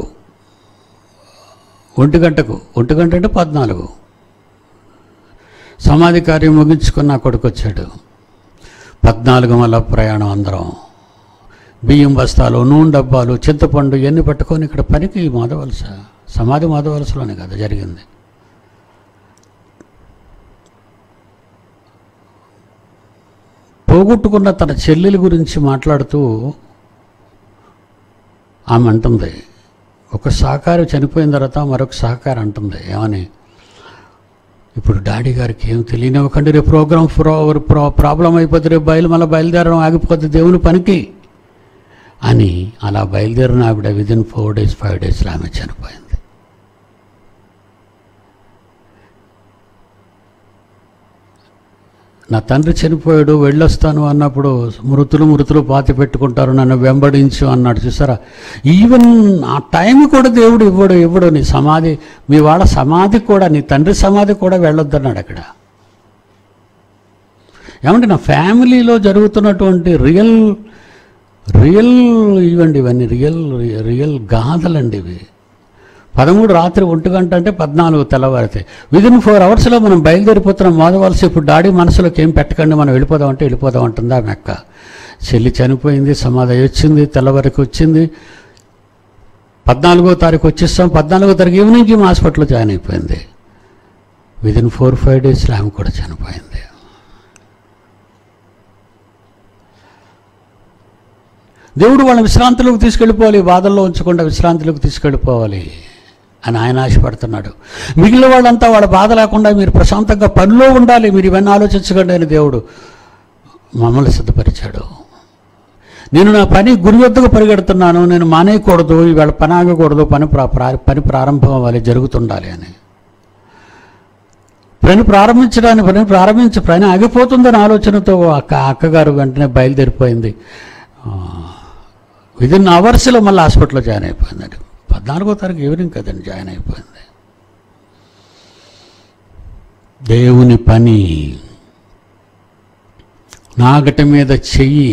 ఒంటి గంటకు ఒంటి గంట అంటే పద్నాలుగు సమాధి కార్యం ముగించుకున్న నా కొడుకు వచ్చాడు పద్నాలుగు మళ్ళా ప్రయాణం అందరం బియ్యం బస్తాలు నూనె డబ్బాలు చింతపండు ఇవన్నీ పట్టుకొని ఇక్కడ పనికి మాధవలస సమాధి మాధవలసలోనే కదా జరిగింది పోగొట్టుకున్న తన చెల్లెల గురించి మాట్లాడుతూ ఆమె అంటుంది ఒక సహకారి చనిపోయిన తర్వాత మరొక సహకారి అంటుంది ఏమని ఇప్పుడు డాడీ గారికి ఏం తెలియనివ్వకండి రేపు ప్రోగ్రామ్ ప్రో ప్రో ప్రాబ్లం అయిపోతే రేపు బయలు మళ్ళీ బయలుదేరడం ఆగిపోతే దేవుని పనికి అని అలా బయలుదేరిన ఆవిడ విదిన్ ఫోర్ డేస్ ఫైవ్ డేస్లో ఆమె చనిపోయింది నా తండ్రి చనిపోయాడు వెళ్ళొస్తాను అన్నప్పుడు మృతులు మృతులు పాతి పెట్టుకుంటారు నన్ను వెంబడించు అన్నాడు చూసారా ఈవెన్ ఆ టైం కూడా దేవుడు ఇవ్వడు ఇవ్వడు నీ సమాధి మీ వాళ్ళ సమాధి కూడా నీ తండ్రి సమాధి కూడా వెళ్ళొద్దన్నాడు అక్కడ ఏమంటే నా ఫ్యామిలీలో జరుగుతున్నటువంటి రియల్ రియల్ ఇవండి ఇవన్నీ రియల్ రియల్ గాథలండి ఇవి పదమూడు రాత్రి ఒంటి గంట అంటే పద్నాలుగు తెల్లవారితాయి విదిన్ ఫోర్ అవర్స్లో మనం బయలుదేరిపోతున్నాం మోదవలసి ఇప్పుడు డాడీ మనసులోకి ఏం పెట్టకండి మనం వెళ్ళిపోదాం అంటే వెళ్ళిపోదాం అంటుంది ఆమె అక్క చెల్లి చనిపోయింది సమాధి వచ్చింది తెల్లవారికి వచ్చింది పద్నాలుగో తారీఖు వచ్చేస్తాం పద్నాలుగో తారీఖు ఈవినింగ్ ఈమె హాస్పిటల్లో జాయిన్ అయిపోయింది విదిన్ ఫోర్ ఫైవ్ డేస్లో ఆమె కూడా చనిపోయింది దేవుడు వాళ్ళ విశ్రాంతిలోకి తీసుకెళ్ళిపోవాలి బాధల్లో ఉంచకుండా విశ్రాంతిలోకి తీసుకెళ్ళిపోవాలి అని ఆయన ఆశపడుతున్నాడు మిగిలిన వాళ్ళంతా వాళ్ళ బాధ లేకుండా మీరు ప్రశాంతంగా పనిలో ఉండాలి మీరు ఇవన్నీ ఆలోచించకండి అని దేవుడు మమ్మల్ని సిద్ధపరిచాడు నేను నా పని గురి వద్దకు పరిగెడుతున్నాను నేను మానేయకూడదు ఇవాళ పని ఆగకూడదు పని ప్రా ప్రా- పని ప్రారంభం అవ్వాలి జరుగుతుండాలి అని పని ప్రారంభించడానికి పని ప్రారంభించి పని ఆగిపోతుందని ఆలోచనతో అక్క అక్కగారు వెంటనే బయలుదేరిపోయింది విదిన్ అవర్స్లో మళ్ళీ హాస్పిటల్లో జాయిన్ అయిపోయిందండి పద్నాలుగో తారీఖు ఈవినింగ్ కదండి జాయిన్ అయిపోయింది దేవుని పని నాగటి మీద చెయ్యి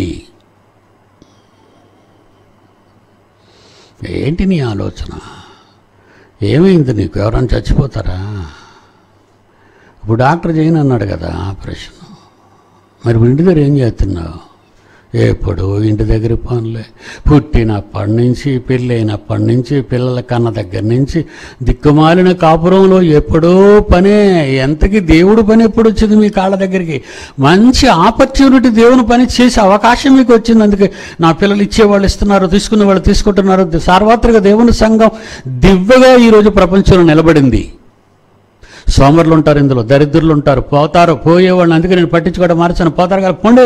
ఏంటి నీ ఆలోచన ఏమైంది నీకు ఎవరైనా చచ్చిపోతారా ఇప్పుడు డాక్టర్ చేయను అన్నాడు కదా ఆపరేషన్ మరి ఇంటి దగ్గర ఏం చేస్తున్నావు ఎప్పుడు ఇంటి దగ్గర పనులే పుట్టినప్పటి నుంచి పెళ్ళైనప్పటి నుంచి పిల్లల కన్న దగ్గర నుంచి దిక్కుమాలిన కాపురంలో ఎప్పుడో పనే ఎంతకి దేవుడు పని ఎప్పుడు వచ్చింది మీ కాళ్ళ దగ్గరికి మంచి ఆపర్చునిటీ దేవుని పని చేసే అవకాశం మీకు వచ్చింది అందుకే నా పిల్లలు ఇచ్చేవాళ్ళు ఇస్తున్నారు తీసుకునే వాళ్ళు తీసుకుంటున్నారు సార్వత్రిక దేవుని సంఘం దివ్యగా ఈరోజు ప్రపంచంలో నిలబడింది సోమరులు ఉంటారు ఇందులో దరిద్రులు ఉంటారు పోతారు పోయేవాళ్ళని అందుకే నేను పట్టించుకోవడం మార్చాను పోతారు కదా పొండే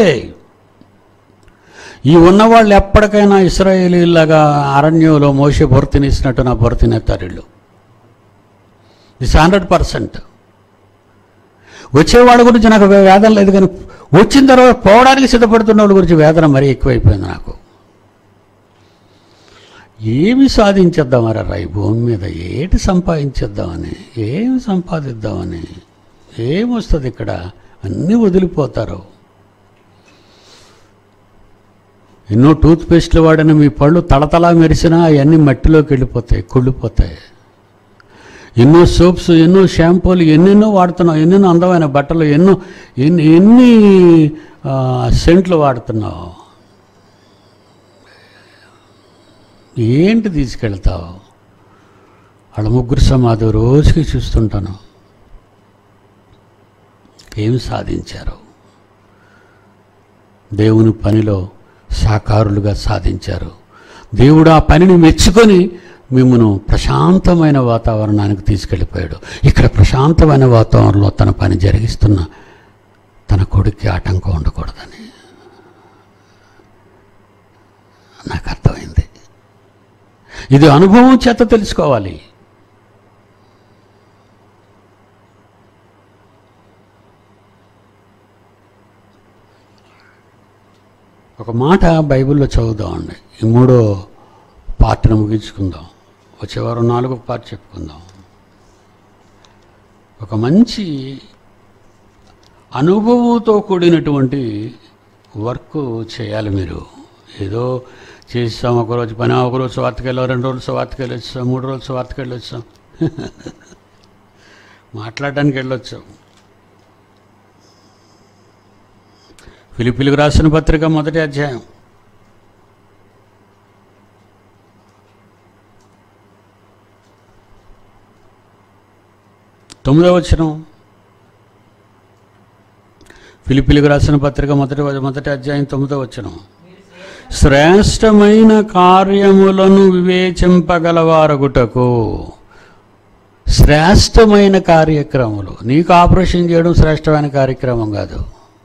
ఈ ఉన్నవాళ్ళు ఎప్పటికైనా ఇస్రాయేలీలాగా అరణ్యంలో మోసే భర్తినిచ్చినట్టు నా భర్తినేస్తారు వీళ్ళు ఇట్స్ హండ్రెడ్ పర్సెంట్ వచ్చేవాళ్ళ గురించి నాకు వేదన లేదు కానీ వచ్చిన తర్వాత పోవడానికి సిద్ధపడుతున్న వాళ్ళ గురించి వేదన మరీ ఎక్కువైపోయింది నాకు ఏమి సాధించేద్దామరా ఈ భూమి మీద ఏటి సంపాదించేద్దామని ఏమి సంపాదిద్దామని ఏమొస్తుంది ఇక్కడ అన్నీ వదిలిపోతారు ఎన్నో టూత్ పేస్ట్లు వాడిన మీ పళ్ళు తళతళా మెరిసినా అవన్నీ మట్టిలోకి వెళ్ళిపోతాయి కుళ్ళిపోతాయి ఎన్నో సోప్స్ ఎన్నో షాంపూలు ఎన్నెన్నో వాడుతున్నావు ఎన్నెన్నో అందమైన బట్టలు ఎన్నో ఎన్ని ఎన్ని ఆ, సెంట్లు వాడుతున్నావు ఏంటి తీసుకెళ్తావు వాళ్ళ ముగ్గురు సమాధి రోజుకి చూస్తుంటాను ఏమి సాధించారు దేవుని పనిలో సాకారులుగా సాధించారు దేవుడు ఆ పనిని మెచ్చుకొని మిమ్మను ప్రశాంతమైన వాతావరణానికి తీసుకెళ్ళిపోయాడు ఇక్కడ ప్రశాంతమైన వాతావరణంలో తన పని జరిగిస్తున్న తన కొడుక్కి ఆటంకం ఉండకూడదని నాకు అర్థమైంది ఇది అనుభవం చేత తెలుసుకోవాలి ఒక మాట బైబిల్లో చదువుదామండి ఈ మూడో పార్ట్ను ముగించుకుందాం వచ్చే వారం నాలుగో పార్ట్ చెప్పుకుందాం ఒక మంచి అనుభవంతో కూడినటువంటి వర్క్ చేయాలి మీరు ఏదో చేస్తాం ఒకరోజు పని ఒకరోజు స్వార్థకి వెళ్ళాం రెండు రోజులు స్వార్థకి వెళ్ళొచ్చాం మూడు రోజులు స్వార్థకి వెళ్ళొచ్చాం మాట్లాడడానికి వెళ్ళొచ్చాం ఫిలిపిలకు రాసిన పత్రిక మొదటి అధ్యాయం తొమ్మిదవ వచనం ఫిలిపిలకు రాసిన పత్రిక మొదటి మొదటి అధ్యాయం తొమ్మిదవ వచనం శ్రేష్టమైన కార్యములను వివేచింపగలవారగుటకు శ్రేష్టమైన కార్యక్రమాలు నీకు ఆపరేషన్ చేయడం శ్రేష్టమైన కార్యక్రమం కాదు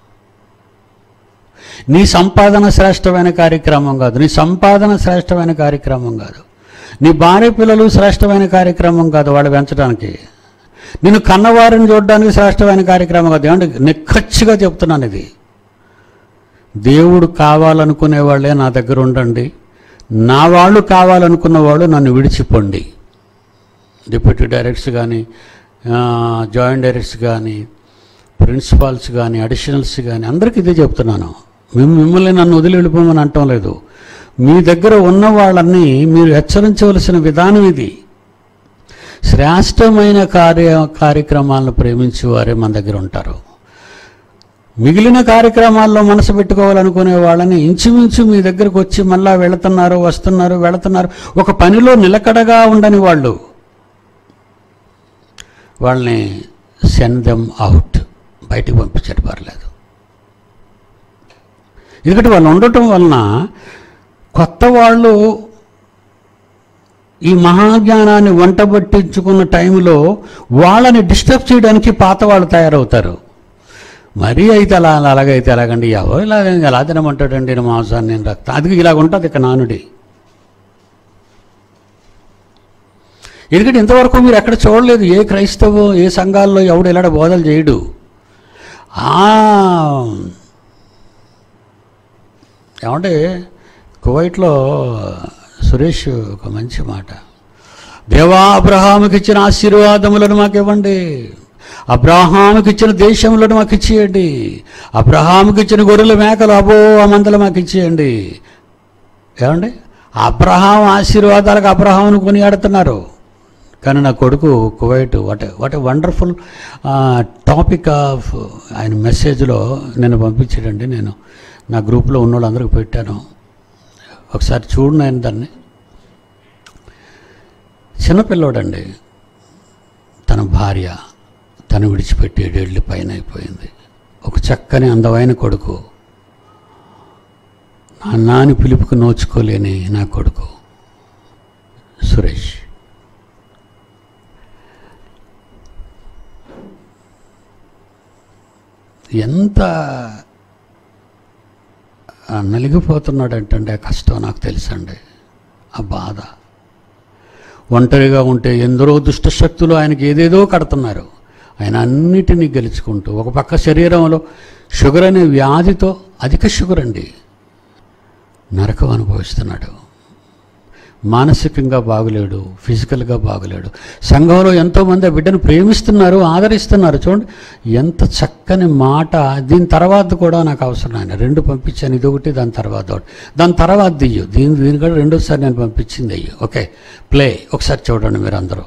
నీ సంపాదన శ్రేష్టమైన కార్యక్రమం కాదు నీ సంపాదన శ్రేష్టమైన కార్యక్రమం కాదు నీ భార్య పిల్లలు శ్రేష్టమైన కార్యక్రమం కాదు వాళ్ళు పెంచడానికి నిన్ను కన్నవారిని చూడడానికి శ్రేష్టమైన కార్యక్రమం కాదు ఏమంటే నిక్కచ్చిగా చెప్తున్నాను ఇది దేవుడు కావాలనుకునే వాళ్ళే నా దగ్గర ఉండండి నా వాళ్ళు కావాలనుకున్న వాళ్ళు నన్ను విడిచిపోండి డిప్యూటీ డైరెక్టర్స్ కానీ జాయింట్ డైరెక్టర్స్ కానీ ప్రిన్సిపాల్స్ కానీ అడిషనల్స్ కానీ అందరికీ ఇదే చెప్తున్నాను మేము మిమ్మల్ని నన్ను వదిలి వెళ్ళిపోమని అంటం లేదు మీ దగ్గర ఉన్న వాళ్ళని మీరు హెచ్చరించవలసిన విధానం ఇది శ్రేష్టమైన కార్య కార్యక్రమాలను ప్రేమించే వారే మన దగ్గర ఉంటారు మిగిలిన కార్యక్రమాల్లో మనసు పెట్టుకోవాలనుకునే వాళ్ళని ఇంచుమించు మీ దగ్గరకు వచ్చి మళ్ళా వెళుతున్నారు వస్తున్నారు వెళుతున్నారు ఒక పనిలో నిలకడగా ఉండని వాళ్ళు వాళ్ళని సెండ్ దెమ్ అవుట్ బయటికి పంపించడం పర్లేదు ఎందుకంటే వాళ్ళు ఉండటం వలన కొత్త వాళ్ళు ఈ మహాజ్ఞానాన్ని వంటబట్టించుకున్న టైంలో వాళ్ళని డిస్టర్బ్ చేయడానికి పాత వాళ్ళు తయారవుతారు మరీ అయితే అలా అలాగైతే ఎలాగండి ఎవరు ఇలా ఎలా తినమంటాడండి నేను మాంసాన్ని నేను రక్తం అది ఇలాగ ఉంటుంది ఇక నానుడి ఎందుకంటే ఇంతవరకు మీరు ఎక్కడ చూడలేదు ఏ క్రైస్తవు ఏ సంఘాల్లో ఎవడు ఇలాంటి బోధలు చేయడు ఆ, ఏమంటే కువైట్లో సురేష్ ఒక మంచి మాట దేవా అబ్రహాముకి ఇచ్చిన ఆశీర్వాదములను మాకు ఇవ్వండి అబ్రహాముకి ఇచ్చిన దేశములను మాకు ఇచ్చేయండి అబ్రహాముకి ఇచ్చిన గొర్రెల మేకలు అబో ఆ మందలు మాకు ఇచ్చేయండి ఏమండి అబ్రహాం ఆశీర్వాదాలకు అబ్రహాంను కొనియాడుతున్నారు కానీ నా కొడుకు Kuwait what what a wonderful topic of ఆయన మెసేజ్లో నేను పంపించాడండి నేను నా గ్రూప్లో ఉన్న వాళ్ళందరికీ పెట్టాను ఒకసారి చూడు నేను దాన్ని చిన్నపిల్లోడండి తన భార్య తను విడిచిపెట్టి ఏడేళ్ళు పైన అయిపోయింది ఒక చక్కని అందమైన కొడుకు నా నాని పిలుపుకు నోచుకోలేని నా కొడుకు సురేష్ ఎంత ఆ, నలిగిపోతున్నాడంటే ఆ కష్టం నాకు తెలుసండి ఆ బాధ ఒంటరిగా ఉంటే ఎందరో దుష్టశక్తులు ఆయనకి ఏదేదో కడుతున్నారు ఆయన అన్నిటినీ గెలుచుకుంటూ ఒక పక్క శరీరంలో షుగర్ అనే వ్యాధితో అధిక షుగర్ అండి నరకం అనుభవిస్తున్నాడు మానసికంగా బాగులేడు ఫిజికల్గా బాగులేడు సంఘంలో ఎంతోమంది ఆ బిడ్డను ప్రేమిస్తున్నారు ఆదరిస్తున్నారు చూడండి ఎంత చక్కని మాట దీని తర్వాత కూడా నాకు అవసరం ఆయన రెండు పంపించాను ఇది ఒకటి దాని తర్వాత ఒకటి దాని తర్వాత దియ్యు దీని దీని కూడా రెండోసారి నేను పంపించింది అయ్యో ఓకే ప్లే ఒకసారి చూడండి మీరు అందరూ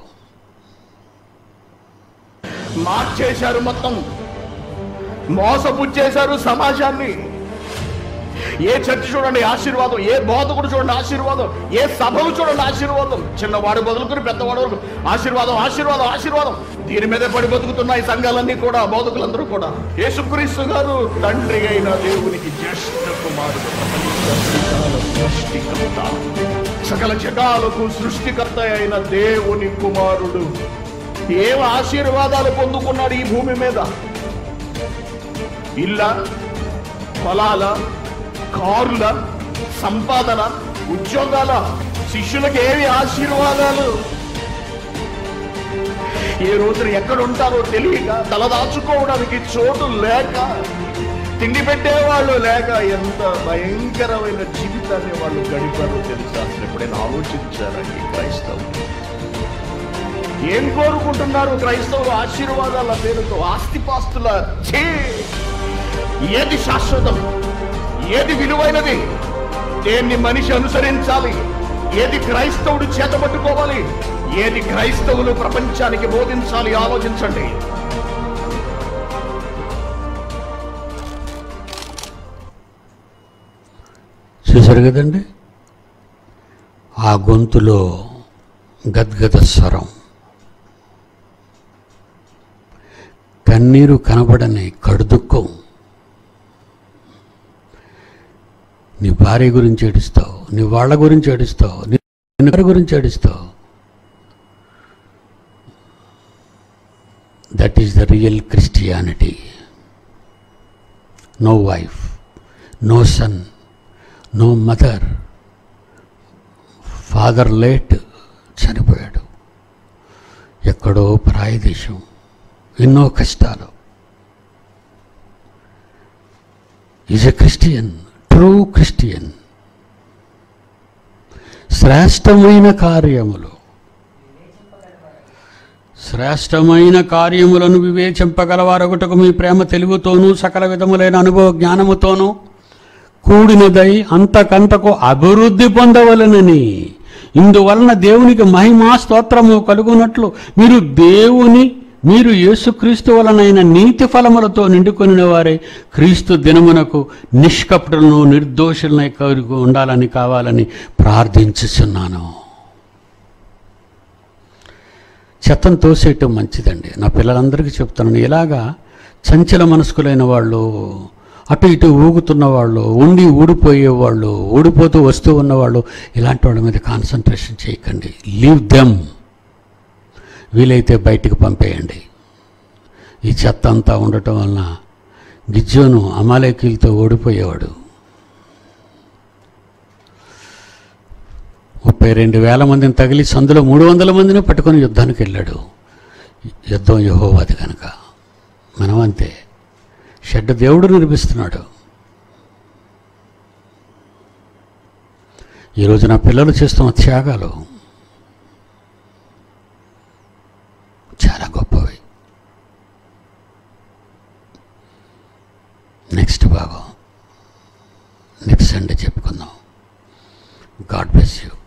మార్చేశారు మొత్తం మోసపుచ్చేశారు సమాజాన్ని ఏ చర్చ చూడండి ఆశీర్వాదం ఏ బోధకుడు చూడండి ఆశీర్వాదం ఏ సభలు చూడండి ఆశీర్వాదం చిన్నవాడు బదులుకుని పెద్దవాడు వరకు ఆశీర్వాదం ఆశీర్వాదం ఆశీర్వాదం దీని మీదే పడి బతుకుతున్నాయి సంఘాలన్నీ కూడా బోధకులందరూ కూడా యేసుక్రీస్తు గారు తండ్రి అయిన దేవునికి జ్యేష్ఠ కుమారుడు సృష్టికర్త సకల జగాలకు సృష్టికర్త అయిన దేవుని కుమారుడు ఏం ఆశీర్వాదాలు పొందుకున్నాడు ఈ భూమి మీద ఇల్ల పొలాల కారుల సంపాదన ఉద్యోగాల శిష్యులకు ఏవి ఆశీర్వాదాలు ఏ రోజున ఎక్కడ ఉంటారో తెలియక తలదాచుకోవడానికి చోటు లేక తిండి పెట్టేవాళ్ళు లేక ఎంత భయంకరమైన జీవితాన్ని వాళ్ళు గడిపారో తెలుసా అసలు ఎప్పుడైనా ఆలోచించారండి క్రైస్తవులు ఏం కోరుకుంటున్నారు క్రైస్తవులు ఆశీర్వాదాల పేరుతో ఆస్తిపాస్తుల ఛీ! ఏది శాశ్వతం ఏది విలువైనది దేన్ని మనిషి అనుసరించాలి ఏది క్రైస్తవుడు చేతబట్టుకోవాలి ఏది క్రైస్తవులు ప్రపంచానికి బోధించాలి ఆలోచించండి చూశారు కదండి ఆ గొంతులో గద్గద స్వరం కన్నీరు కనబడని కడుదుక్కం నీ భార్య గురించి ఏడుస్తావు నీ వాళ్ళ గురించి ఏడుస్తావు నీ నిన్నటి గురించి ఏడుస్తావు that is the real Christianity no wife no son no mother father late చనిపోయాడు ఎక్కడో పరాయి దేశం ఎన్నో కష్టాలు is a Christian true Christian శ్రేష్టమైన కార్యములు శ్రేష్టమైన కార్యములను వివేచింపగలవారొకటకు మీ ప్రేమ తెలుగుతోనూ సకల విధములైన అనుభవ జ్ఞానముతోనూ కూడినదై అంతకంతకు అభివృద్ధి పొందవలనని ఇందువలన దేవునికి మహిమా స్తోత్రము కలుగునట్లు మీరు దేవుని మీరు యేసుక్రీస్తు వలనైన నీతి ఫలములతో నిండుకొనిన వారే క్రీస్తు దినమునకు నిష్కపటులను నిర్దోషులనై కలుగు ఉండాలని కావాలని ప్రార్థించుచున్నాను చెత్తను తోసేయటం మంచిదండి నా పిల్లలందరికీ చెప్తున్నాను ఇలాగా చంచల మనస్కులైన వాళ్ళు అటు ఇటు ఊగుతున్న వాళ్ళు ఉండి ఊడిపోయేవాళ్ళు ఊడిపోతూ వస్తూ ఉన్నవాళ్ళు ఇలాంటి వాళ్ళ మీద కాన్సన్ట్రేషన్ చేయకండి లీవ్ దెమ్ వీలైతే బయటికి పంపేయండి ఈ చెత్త అంతా ఉండటం వలన గిజ్జోను అమాలేకీలతో ఓడిపోయేవాడు ముప్పై రెండు వేల మందిని తగిలి సందులో మూడు వందల మందిని పట్టుకొని యుద్ధానికి వెళ్ళాడు యుద్ధం యహోవాది కనుక మనం అంతే షెడ్ దేవుడు నిర్మిస్తున్నాడు ఈరోజు నా పిల్లలు చేస్తున్న త్యాగాలు చాలా గొప్పవి నెక్స్ట్ భాగం నెక్స్ట్ సండే చెప్పుకుందాం గాడ్ బ్లెస్ యూ